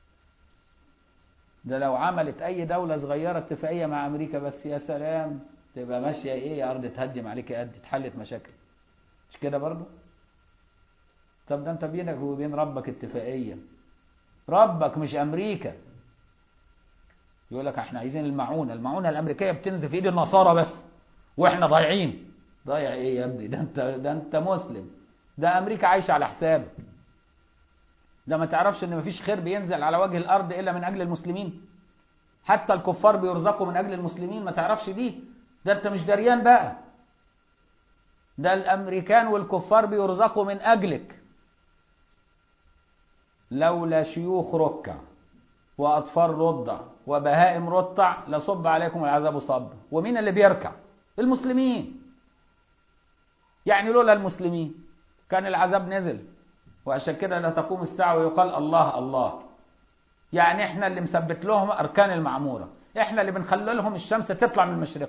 ده لو عملت اي دولة صغيرة اتفاقية مع امريكا بس يا سلام تبقى ماشية ايه يا ارض تهدم عليك قد اتحلت مشاكل مش كده برضو طب ده انت بينك وبين ربك اتفاقية ربك مش امريكا يقول لك احنا عايزين المعونة المعونة الامريكية بتنزل في ايد النصارى بس واحنا ضايعين ضايع ايه يا ابني ده انت ده انت مسلم ده امريكا عايشة على حسابك ده ما تعرفش ان مفيش خير بينزل على وجه الارض الا من اجل المسلمين حتى الكفار بيرزقوا من اجل المسلمين ما تعرفش دي ده انت مش دريان بقى ده الامريكان والكفار بيرزقوا من اجلك لولا شيوخ ركع واطفال رضع وبهائم رطع لصب عليكم العذاب صب ومين اللي بيركع المسلمين يعني لولا المسلمين كان العذاب نزل وعشان كده لا تقوم الساعة ويقال الله الله يعني احنا اللي مثبت لهم أركان المعمورة احنا اللي بنخلي لهم الشمس تطلع من المشرق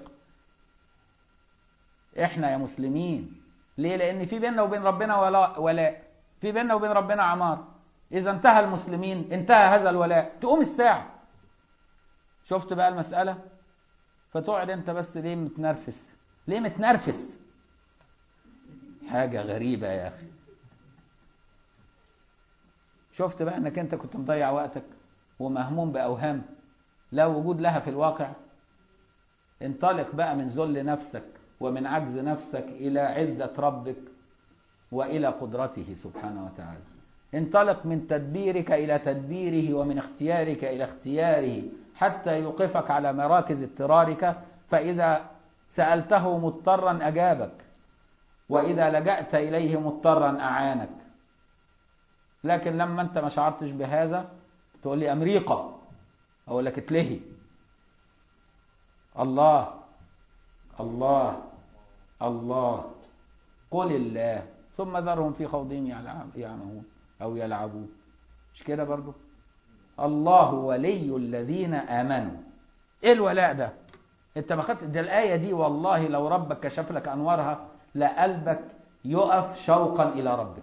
احنا يا مسلمين ليه لان في بيننا وبين ربنا ولاء ولاء في بيننا وبين ربنا عمار اذا انتهى المسلمين انتهى هذا الولاء تقوم الساعة شفت بقى المسألة فتقعد انت بس ليه متنرفز ليه متنرفز حاجة غريبة يا اخي شفت بقى انك انت كنت مضيع وقتك ومهموم باوهام لا وجود لها في الواقع انطلق بقى من ذل نفسك ومن عجز نفسك الى عزة ربك والى قدرته سبحانه وتعالى انطلق من تدبيرك الى تدبيره ومن اختيارك الى اختياره حتى يوقفك على مراكز اضطرارك فاذا سألته مضطرا اجابك واذا لجأت اليه مضطرا اعانك لكن لما انت ما شعرتش بهذا تقول لي امريكا اقول لك اتلهي الله الله الله قل الله ثم ذرهم في خوضهم يعمهون او يلعبون مش كده برضو الله ولي الذين امنوا ايه الولاء ده انت ما خدت ده الايه دي والله لو ربك كشف لك انوارها لقلبك يقف شوقا الى ربك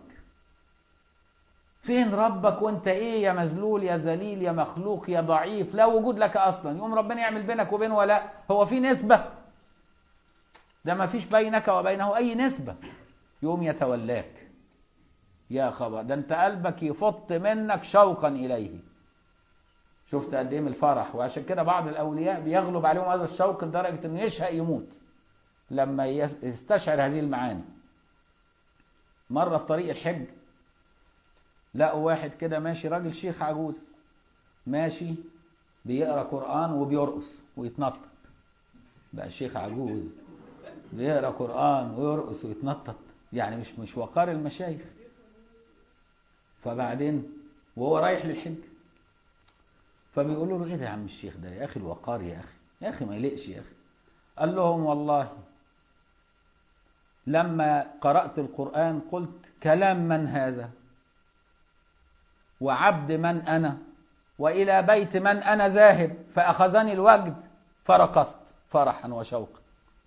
فين ربك وانت ايه يا مذلول يا ذليل يا مخلوق يا ضعيف لا وجود لك اصلا يقوم ربنا يعمل بينك وبينه ولا هو في نسبة ده ما فيش بينك وبينه اي نسبة يقوم يتولاك يا خبر ده انت قلبك يفط منك شوقا اليه شفت قد ايه من الفرح وعشان كده بعض الاولياء بيغلب عليهم هذا الشوق لدرجة انه يشهق يموت لما يس- يستشعر هذه المعاني مرة في طريق الحج لقوا واحد كده ماشي راجل شيخ عجوز ماشي بيقرا قرآن وبيرقص ويتنطط بقى شيخ عجوز بيقرا قرآن ويرقص ويتنطط يعني مش مش وقار المشايخ فبعدين وهو رايح للحج فبيقولوا له ايه ده يا عم الشيخ ده يا اخي الوقار يا اخي يا اخي ما يليقش يا اخي قال لهم والله لما قرأت القرآن قلت كلام من هذا وعبد من أنا وإلى بيت من أنا ذاهب فأخذني الوجد فرقصت فرحا وشوقا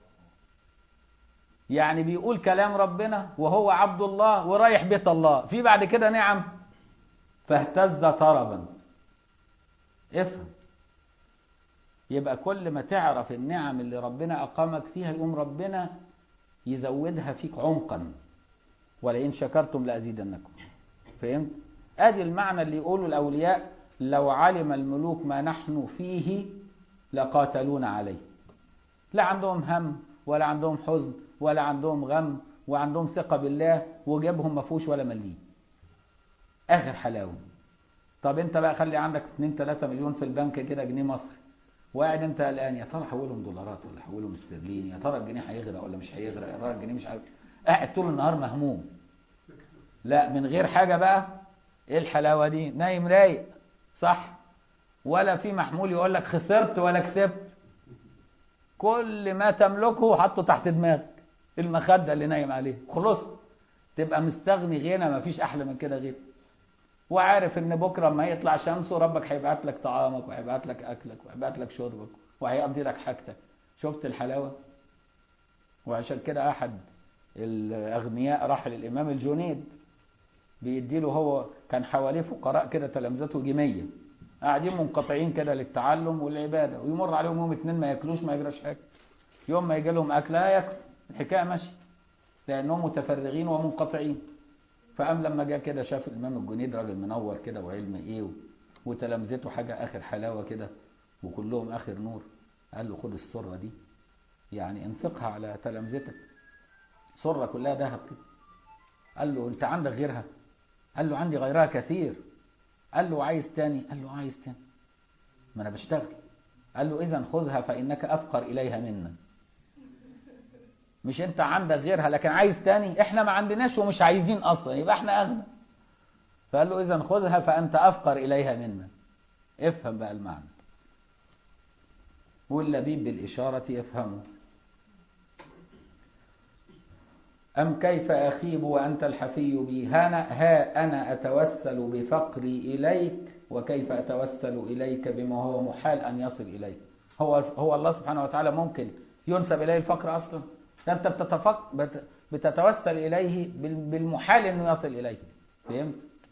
يعني بيقول كلام ربنا وهو عبد الله ورايح بيت الله في بعد كده نعم فاهتز طربا افهم يبقى كل ما تعرف النعم اللي ربنا أقامك فيها يقوم ربنا يزودها فيك عمقا ولئن شكرتم لأزيدنكم فهمت؟ ادي المعنى اللي يقوله الأولياء لو علم الملوك ما نحن فيه لقاتلونا عليه لا عندهم هم ولا عندهم حزن ولا عندهم غم وعندهم ثقة بالله وجيبهم ما فيهوش ولا مليم آخر حلاوة طب انت بقى خلي عندك 2 3 مليون في البنك كده جنيه مصري وقاعد انت قلقان يا ترى احولهم دولارات ولا احولهم استرليني يا ترى الجنيه هيغرق ولا مش هيغرق يا ترى الجنيه مش هيغرق قاعد طول النهار مهموم لا من غير حاجه بقى ايه الحلاوه دي نايم رايق صح ولا في محمول يقول لك خسرت ولا كسبت كل ما تملكه حطه تحت دماغك المخده اللي نايم عليه خلص تبقى مستغني غنى ما فيش احلى من كده غير وعارف ان بكره لما يطلع شمسه ربك هيبعت لك طعامك وهيبعت لك اكلك وهيبعت لك شربك وهيقضي لك حاجتك شفت الحلاوه وعشان كده احد الاغنياء راح للامام الجنيد بيدي له هو كان حواليه فقراء كده تلامذته جمية قاعدين منقطعين كده للتعلم والعبادة ويمر عليهم يوم اتنين ما ياكلوش ما يجراش حاجة يوم ما يجي لهم أكل لا ياكل الحكاية ماشية لأنهم متفرغين ومنقطعين فقام لما جه كده شاف الإمام الجنيد راجل منور كده وعلم إيه و- وتلامذته حاجة آخر حلاوة كده وكلهم آخر نور قال له خد السرة دي يعني انفقها على تلامذتك سرة كلها ذهب كده قال له انت عندك غيرها قال له عندي غيرها كثير قال له عايز تاني قال له عايز تاني ما انا بشتغل قال له اذا خذها فانك افقر اليها منا مش انت عندك غيرها لكن عايز تاني احنا ما عندناش ومش عايزين اصلا يبقى احنا اغنى فقال له اذا خذها فانت افقر اليها منا افهم بقى المعنى واللبيب بالاشاره يفهمه أم كيف أخيب وأنت الحفي بي هانا ها أنا أتوسل بفقري إليك وكيف أتوسل إليك بما هو محال أن يصل إليك هو هو الله سبحانه وتعالى ممكن ينسب إليه الفقر أصلا ده أنت بتتفق بت بتتوسل إليه بال- بالمحال أنه يصل إليك فهمت؟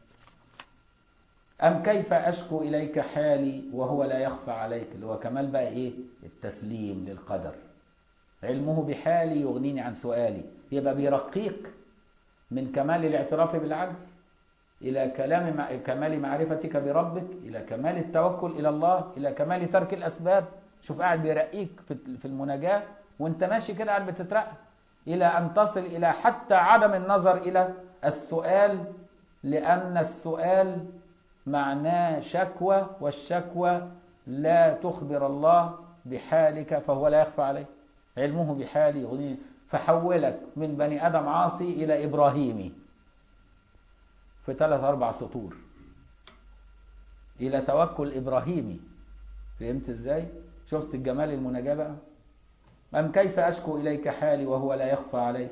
أم كيف أشكو إليك حالي وهو لا يخفى عليك اللي هو كمال بقى إيه التسليم للقدر علمه بحالي يغنيني عن سؤالي يبقى بيرقيك من كمال الاعتراف بالعجز إلى كلام مع كمال معرفتك بربك إلى كمال التوكل إلى الله إلى كمال ترك الأسباب شوف قاعد بيرقيك في في المناجاة وانت ماشي كده قاعد بتترقى إلى أن تصل إلى حتى عدم النظر إلى السؤال لأن السؤال معناه شكوى والشكوى لا تخبر الله بحالك فهو لا يخفى عليه علمه بحالي يغنيه فحولك من بني آدم عاصي إلى إبراهيمي في ثلاث أربع سطور إلى توكل إبراهيمي فهمت إزاي؟ شفت الجمال المناجاة بقى؟ أم كيف أشكو إليك حالي وهو لا يخفى عليك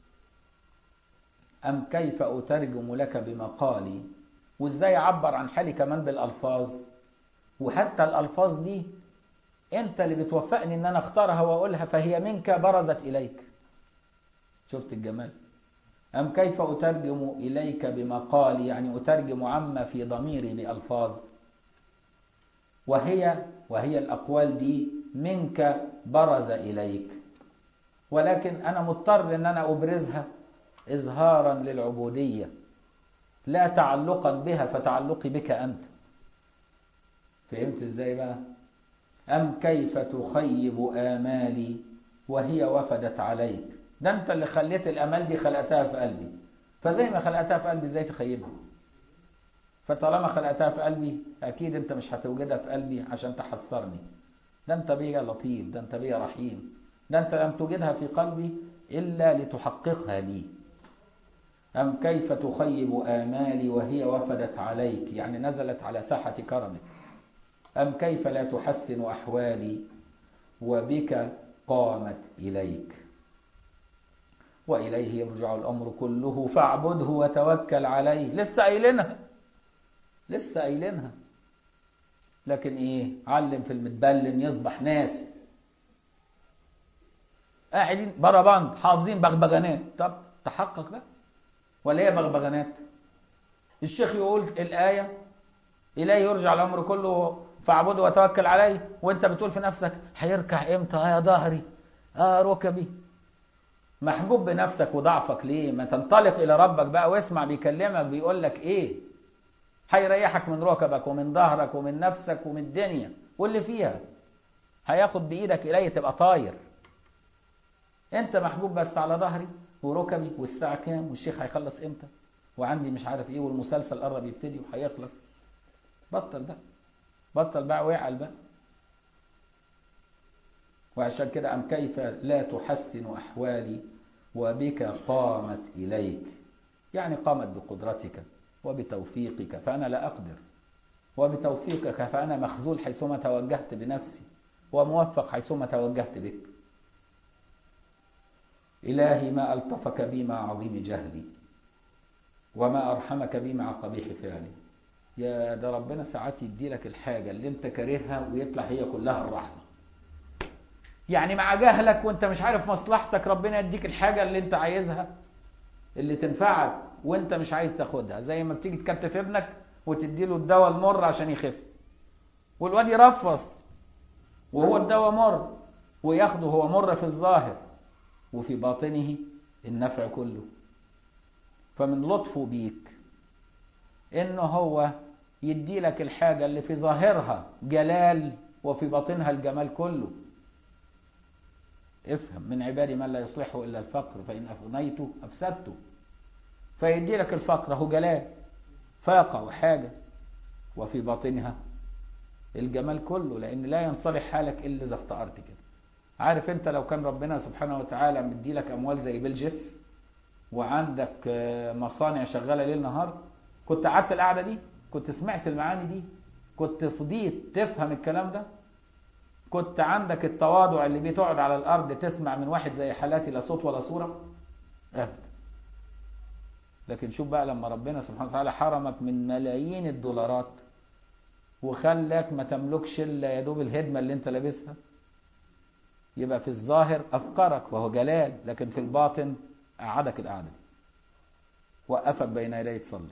أم كيف أترجم لك بمقالي وإزاي أعبر عن حالي كمان بالألفاظ وحتى الألفاظ دي أنت اللي بتوفقني إن أنا أختارها وأقولها فهي منك برزت إليك شفت الجمال أم كيف أترجم إليك بمقالي يعني أترجم عما في ضميري بألفاظ وهي وهي الأقوال دي منك برز إليك ولكن أنا مضطر أن أنا أبرزها إظهارا للعبودية لا تعلقا بها فتعلقي بك أنت فهمت إزاي بقى أم كيف تخيب آمالي وهي وفدت عليك ده انت اللي خليت الامال دي خلقتها في قلبي فزي ما خلقتها في قلبي ازاي تخيبها فطالما خلقتها في قلبي اكيد انت مش هتوجدها في قلبي عشان تحسرني ده انت بيا لطيف ده انت بيا رحيم ده انت لم توجدها في قلبي الا لتحققها لي ام كيف تخيب امالي وهي وفدت عليك يعني نزلت على ساحه كرمك ام كيف لا تحسن احوالي وبك قامت اليك واليه يرجع الامر كله فاعبده وتوكل عليه لسه قايلينها لسه قايلينها لكن ايه علم في المتبلم يصبح ناسي قاعدين بره بند حافظين بغبغانات طب تحقق بقى ولا هي بغبغانات الشيخ يقول الآية إليه يرجع الأمر كله فاعبده وتوكل عليه وانت بتقول في نفسك هيركع امتى يا ظهري اه ركبي محجوب بنفسك وضعفك ليه ما تنطلق الى ربك بقى واسمع بيكلمك بيقول لك ايه هيريحك من ركبك ومن ظهرك ومن نفسك ومن الدنيا واللي فيها هياخد بايدك اليه تبقى طاير انت محجوب بس على ظهري وركبي والساعه كام والشيخ هيخلص امتى وعندي مش عارف ايه والمسلسل قرب يبتدي وهيخلص بطل بقى بطل بقى واعل بقى وعشان كده أم كيف لا تحسن أحوالي وبك قامت إليك يعني قامت بقدرتك وبتوفيقك فأنا لا أقدر وبتوفيقك فأنا مخزول حيثما توجهت بنفسي وموفق حيثما توجهت بك إلهي ما ألطفك بي مع عظيم جهلي وما أرحمك بي مع قبيح فعلي يا ده ربنا ساعات يدي لك الحاجة اللي انت كارهها ويطلع هي كلها الرحمة يعني مع جهلك وانت مش عارف مصلحتك ربنا يديك الحاجة اللي انت عايزها اللي تنفعك وانت مش عايز تاخدها زي ما بتيجي تكتف ابنك وتدي له الدواء المر عشان يخف والواد يرفص وهو الدواء مر وياخده هو مر في الظاهر وفي باطنه النفع كله فمن لطفه بيك انه هو يدي لك الحاجة اللي في ظاهرها جلال وفي باطنها الجمال كله افهم من عبادي من لا يصلحه إلا الفقر فإن أفنيته أفسدته فيدي لك الفقر هو جلال فاقة وحاجة وفي باطنها الجمال كله لأن لا ينصلح حالك إلا إذا افتقرت كده عارف انت لو كان ربنا سبحانه وتعالى مدي لك أموال زي بيل جيتس وعندك مصانع شغالة ليل نهار كنت قعدت القعدة دي كنت سمعت المعاني دي كنت فضيت تفهم الكلام ده كنت عندك التواضع اللي بتقعد على الأرض تسمع من واحد زي حالاتي لا صوت ولا صورة أبدا لكن شوف بقى لما ربنا سبحانه وتعالى حرمك من ملايين الدولارات وخلاك ما تملكش الا يا دوب الهدمه اللي انت لابسها يبقى في الظاهر افقرك وهو جلال لكن في الباطن قعدك القعده وقفك بين يديه تصلي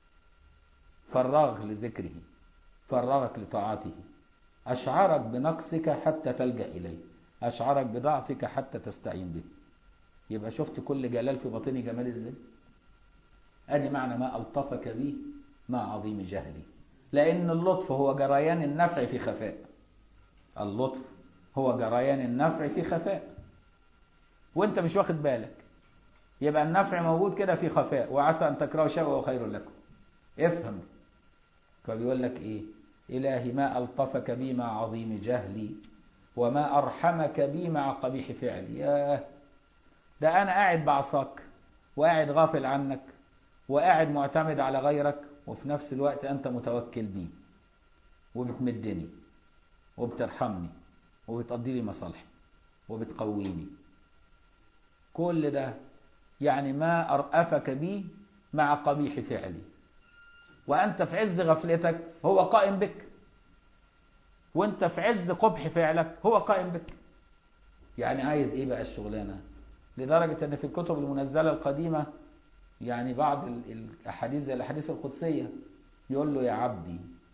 فرغ لذكره فرغك لطاعته أشعرك بنقصك حتى تلجأ إليه أشعرك بضعفك حتى تستعين به يبقى شفت كل جلال في باطني جمال ازاي ادي معنى ما ألطفك به مع عظيم جهلي لأن اللطف هو جريان النفع في خفاء اللطف هو جريان النفع في خفاء وانت مش واخد بالك يبقى النفع موجود كده في خفاء وعسى أن تكرهوا شيئا وهو خير لكم افهم فبيقول لك ايه إلهي ما ألطفك بي مع عظيم جهلي وما أرحمك بي مع قبيح فعلي ياه ده أنا قاعد بعصاك وقاعد غافل عنك وقاعد معتمد على غيرك وفي نفس الوقت أنت متوكل بي وبتمدني وبترحمني وبتقضي لي مصالحي وبتقويني كل ده يعني ما أرأفك بي مع قبيح فعلي وأنت في عز غفلتك هو قائم بك وانت في عز قبح فعلك هو قائم بك يعني عايز ايه بقى الشغلانة لدرجة ان في الكتب المنزلة القديمة يعني بعض الاحاديث زي الاحاديث القدسية يقول له يا عبدي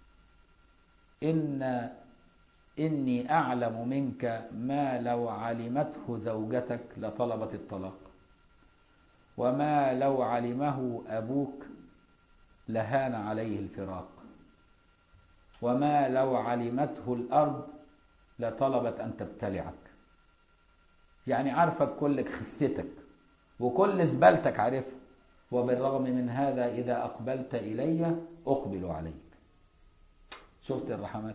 إن إني أعلم منك ما لو علمته زوجتك لطلبت الطلاق وما لو علمه أبوك لهان عليه الفراق وما لو علمته الأرض لطلبت أن تبتلعك يعني عارفك كل خستك وكل زبالتك عارفها وبالرغم من هذا إذا أقبلت إلي أقبل عليك شفت الرحمات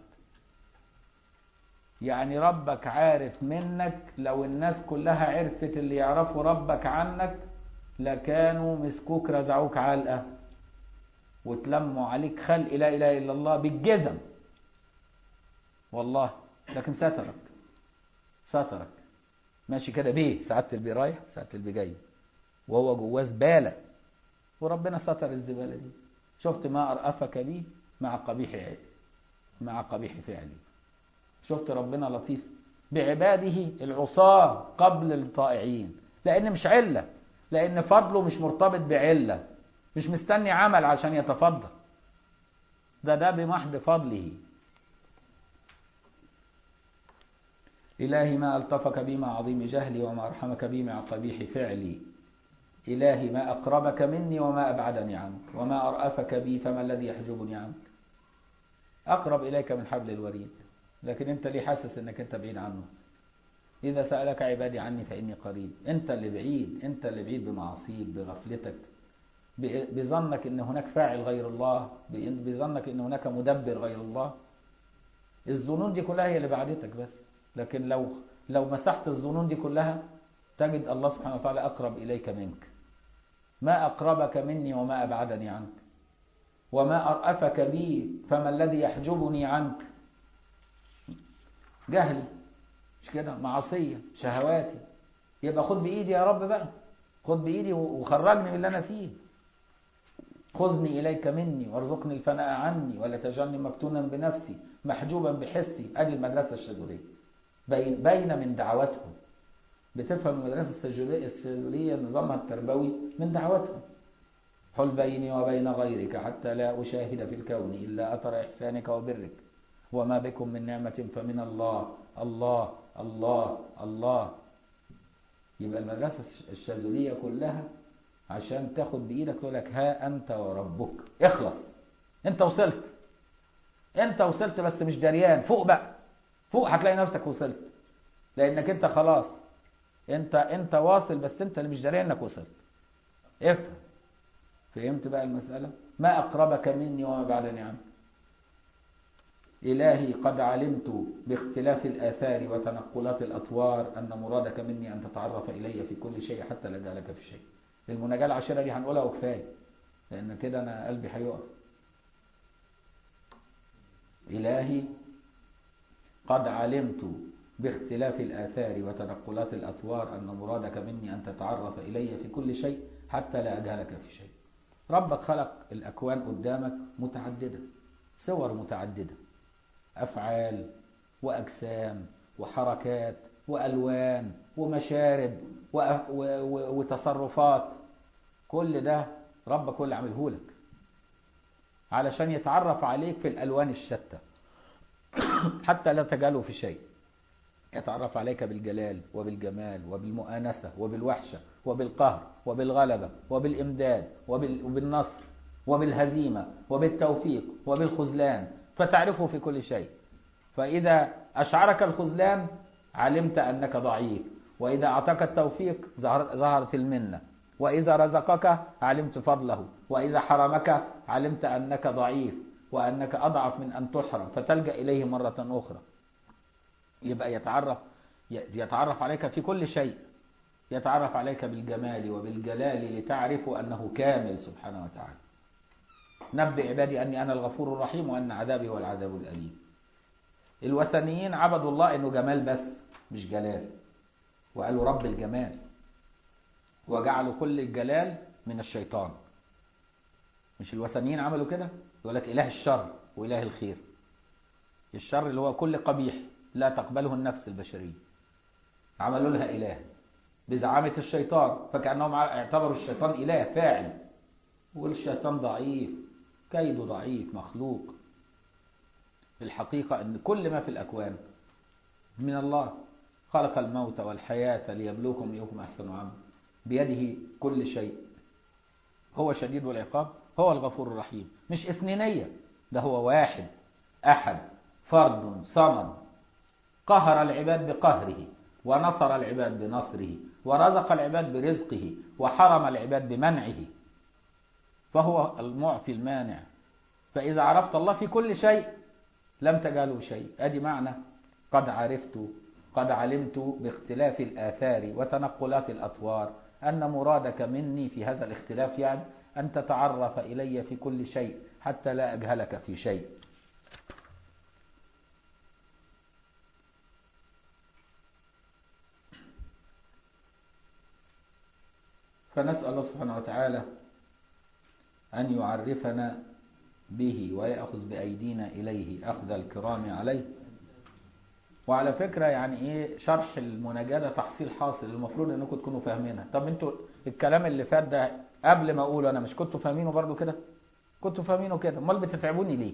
يعني ربك عارف منك لو الناس كلها عرفت اللي يعرفوا ربك عنك لكانوا مسكوك رزعوك علقة وتلموا عليك خلق لا إله إلا الله بالجزم والله لكن سترك سترك ماشي كده بيه سعادة البيه رايح سعادة البيه جاي وهو جواه زبالة وربنا ستر الزبالة دي شفت ما أرأفك بي مع قبيح مع قبيح فعلي شفت ربنا لطيف بعباده العصاة قبل الطائعين لأن مش علة لأن فضله مش مرتبط بعلة مش مستني عمل عشان يتفضل ده ده بمحض فضله إلهي ما ألطفك بي مع عظيم جهلي وما أرحمك بي مع قبيح فعلي إلهي ما أقربك مني وما أبعدني عنك وما أرأفك بي فما الذي يحجبني عنك أقرب إليك من حبل الوريد لكن أنت ليه حاسس أنك أنت بعيد عنه إذا سألك عبادي عني فإني قريب أنت اللي بعيد أنت اللي بعيد بمعاصيك بغفلتك بظنك أن هناك فاعل غير الله بظنك أن هناك مدبر غير الله الظنون دي كلها هي اللي بعدتك بس لكن لو لو مسحت الظنون دي كلها تجد الله سبحانه وتعالى أقرب إليك منك ما أقربك مني وما أبعدني عنك وما أرأفك بي فما الذي يحجبني عنك جهلي مش كده معصية شهواتي يبقى خد بإيدي يا رب بقى خد بإيدي وخرجني من اللي أنا فيه خذني إليك مني وارزقني الفناء عني ولا تجعلني مفتونا بنفسي محجوبا بحسي أدي المدرسة الشاذلية بين, بين من دعوتهم بتفهم المدرسة السجولية نظامها التربوي من دعوتهم حل بيني وبين غيرك حتى لا أشاهد في الكون إلا أثر إحسانك وبرك وما بكم من نعمة فمن الله الله الله الله يبقى المدرسة الشاذلية كلها عشان تاخد بإيدك تقول لك ها أنت وربك اخلص أنت وصلت أنت وصلت بس مش دريان فوق بقى فوق هتلاقي نفسك وصلت لأنك أنت خلاص أنت أنت واصل بس أنت اللي مش دريان إنك وصلت افهم فهمت بقى المسألة ما أقربك مني وما بعدني عنك إلهي قد علمت باختلاف الآثار وتنقلات الأطوار أن مرادك مني أن تتعرف إلي في كل شيء حتى لا أجعلك في شيء المناجاة العشرة دي هنقولها وكفاية لأن كده أنا قلبي هيقف إلهي قد علمت باختلاف الآثار وتنقلات الأطوار أن مرادك مني أن تتعرف إلي في كل شيء حتى لا أجهلك في شيء ربك خلق الأكوان قدامك متعددة صور متعددة أفعال وأجسام وحركات وألوان ومشارب وتصرفات كل ده ربك هو اللي عامله لك علشان يتعرف عليك في الألوان الشتى حتى لا تجاله في شيء يتعرف عليك بالجلال وبالجمال وبالمؤانسة وبالوحشة وبالقهر وبالغلبة وبالإمداد وبالنصر وبالهزيمة وبالتوفيق وبالخذلان فتعرفه في كل شيء فإذا أشعرك الخذلان علمت أنك ضعيف وإذا أعطاك التوفيق ظهرت المنة وإذا رزقك علمت فضله وإذا حرمك علمت أنك ضعيف وأنك أضعف من أن تحرم فتلجأ إليه مرة أخرى يبقى يتعرف يتعرف عليك في كل شيء يتعرف عليك بالجمال وبالجلال لتعرف أنه كامل سبحانه وتعالى نبئ عبادي أني أنا الغفور الرحيم وأن عذابي هو العذاب الأليم الوثنيين عبدوا الله أنه جمال بس مش جلال وقالوا رب الجمال وجعلوا كل الجلال من الشيطان مش الوثنيين عملوا كده يقول لك إله الشر وإله الخير الشر اللي هو كل قبيح لا تقبله النفس البشرية عملوا لها إله بزعامة الشيطان فكأنهم اعتبروا الشيطان إله فاعل والشيطان ضعيف كيده ضعيف مخلوق الحقيقة أن كل ما في الأكوان من الله خلق الموت والحياة ليبلوكم أيكم أحسن عمل بيده كل شيء هو شديد العقاب هو الغفور الرحيم مش اثنينية ده هو واحد أحد فرد صمد قهر العباد بقهره ونصر العباد بنصره ورزق العباد برزقه وحرم العباد بمنعه فهو المعطي المانع فإذا عرفت الله في كل شيء لم تجعله شيء أدي معنى قد عرفت قد علمت باختلاف الآثار وتنقلات الأطوار أن مرادك مني في هذا الاختلاف يعني أن تتعرف إلي في كل شيء حتى لا أجهلك في شيء فنسأل الله سبحانه وتعالى أن يعرفنا به ويأخذ بأيدينا إليه أخذ الكرام عليه وعلى فكرة يعني إيه شرح المناجاة ده تحصيل حاصل المفروض أنكم تكونوا فاهمينها طب أنتوا الكلام اللي فات ده قبل ما أقوله أنا مش كنتوا فاهمينه برضو كده كنتوا فاهمينه كده امال بتتعبوني ليه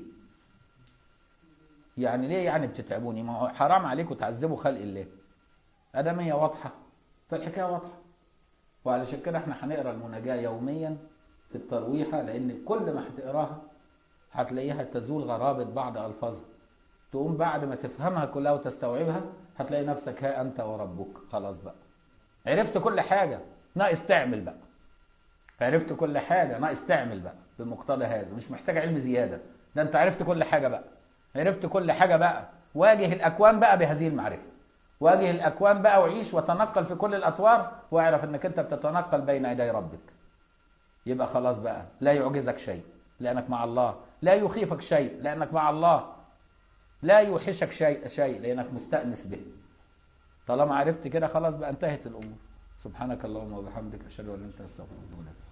يعني ليه يعني بتتعبوني ما هو حرام عليكم تعذبوا خلق الله ادام هي واضحه فالحكايه واضحه وعلشان كده احنا هنقرا المناجاه يوميا في الترويحه لان كل ما هتقراها هتلاقيها تزول غرابه بعض الفاظها تقوم بعد ما تفهمها كلها وتستوعبها هتلاقي نفسك ها انت وربك خلاص بقى عرفت كل حاجه ناقص تعمل بقى عرفت كل حاجه ناقص تعمل بقى بمقتضى هذا مش محتاج علم زياده ده انت عرفت كل حاجه بقى عرفت كل حاجه بقى واجه الاكوان بقى بهذه المعرفه واجه الاكوان بقى وعيش وتنقل في كل الاطوار واعرف انك انت بتتنقل بين يدي ربك يبقى خلاص بقى لا يعجزك شيء لانك مع الله لا يخيفك شيء لانك مع الله لا يوحشك شيء شيء لانك مستانس به طالما عرفت كده خلاص بقى انتهت الامور سبحانك اللهم وبحمدك اشهد ان لا اله الا انت استغفرك واتوب اليك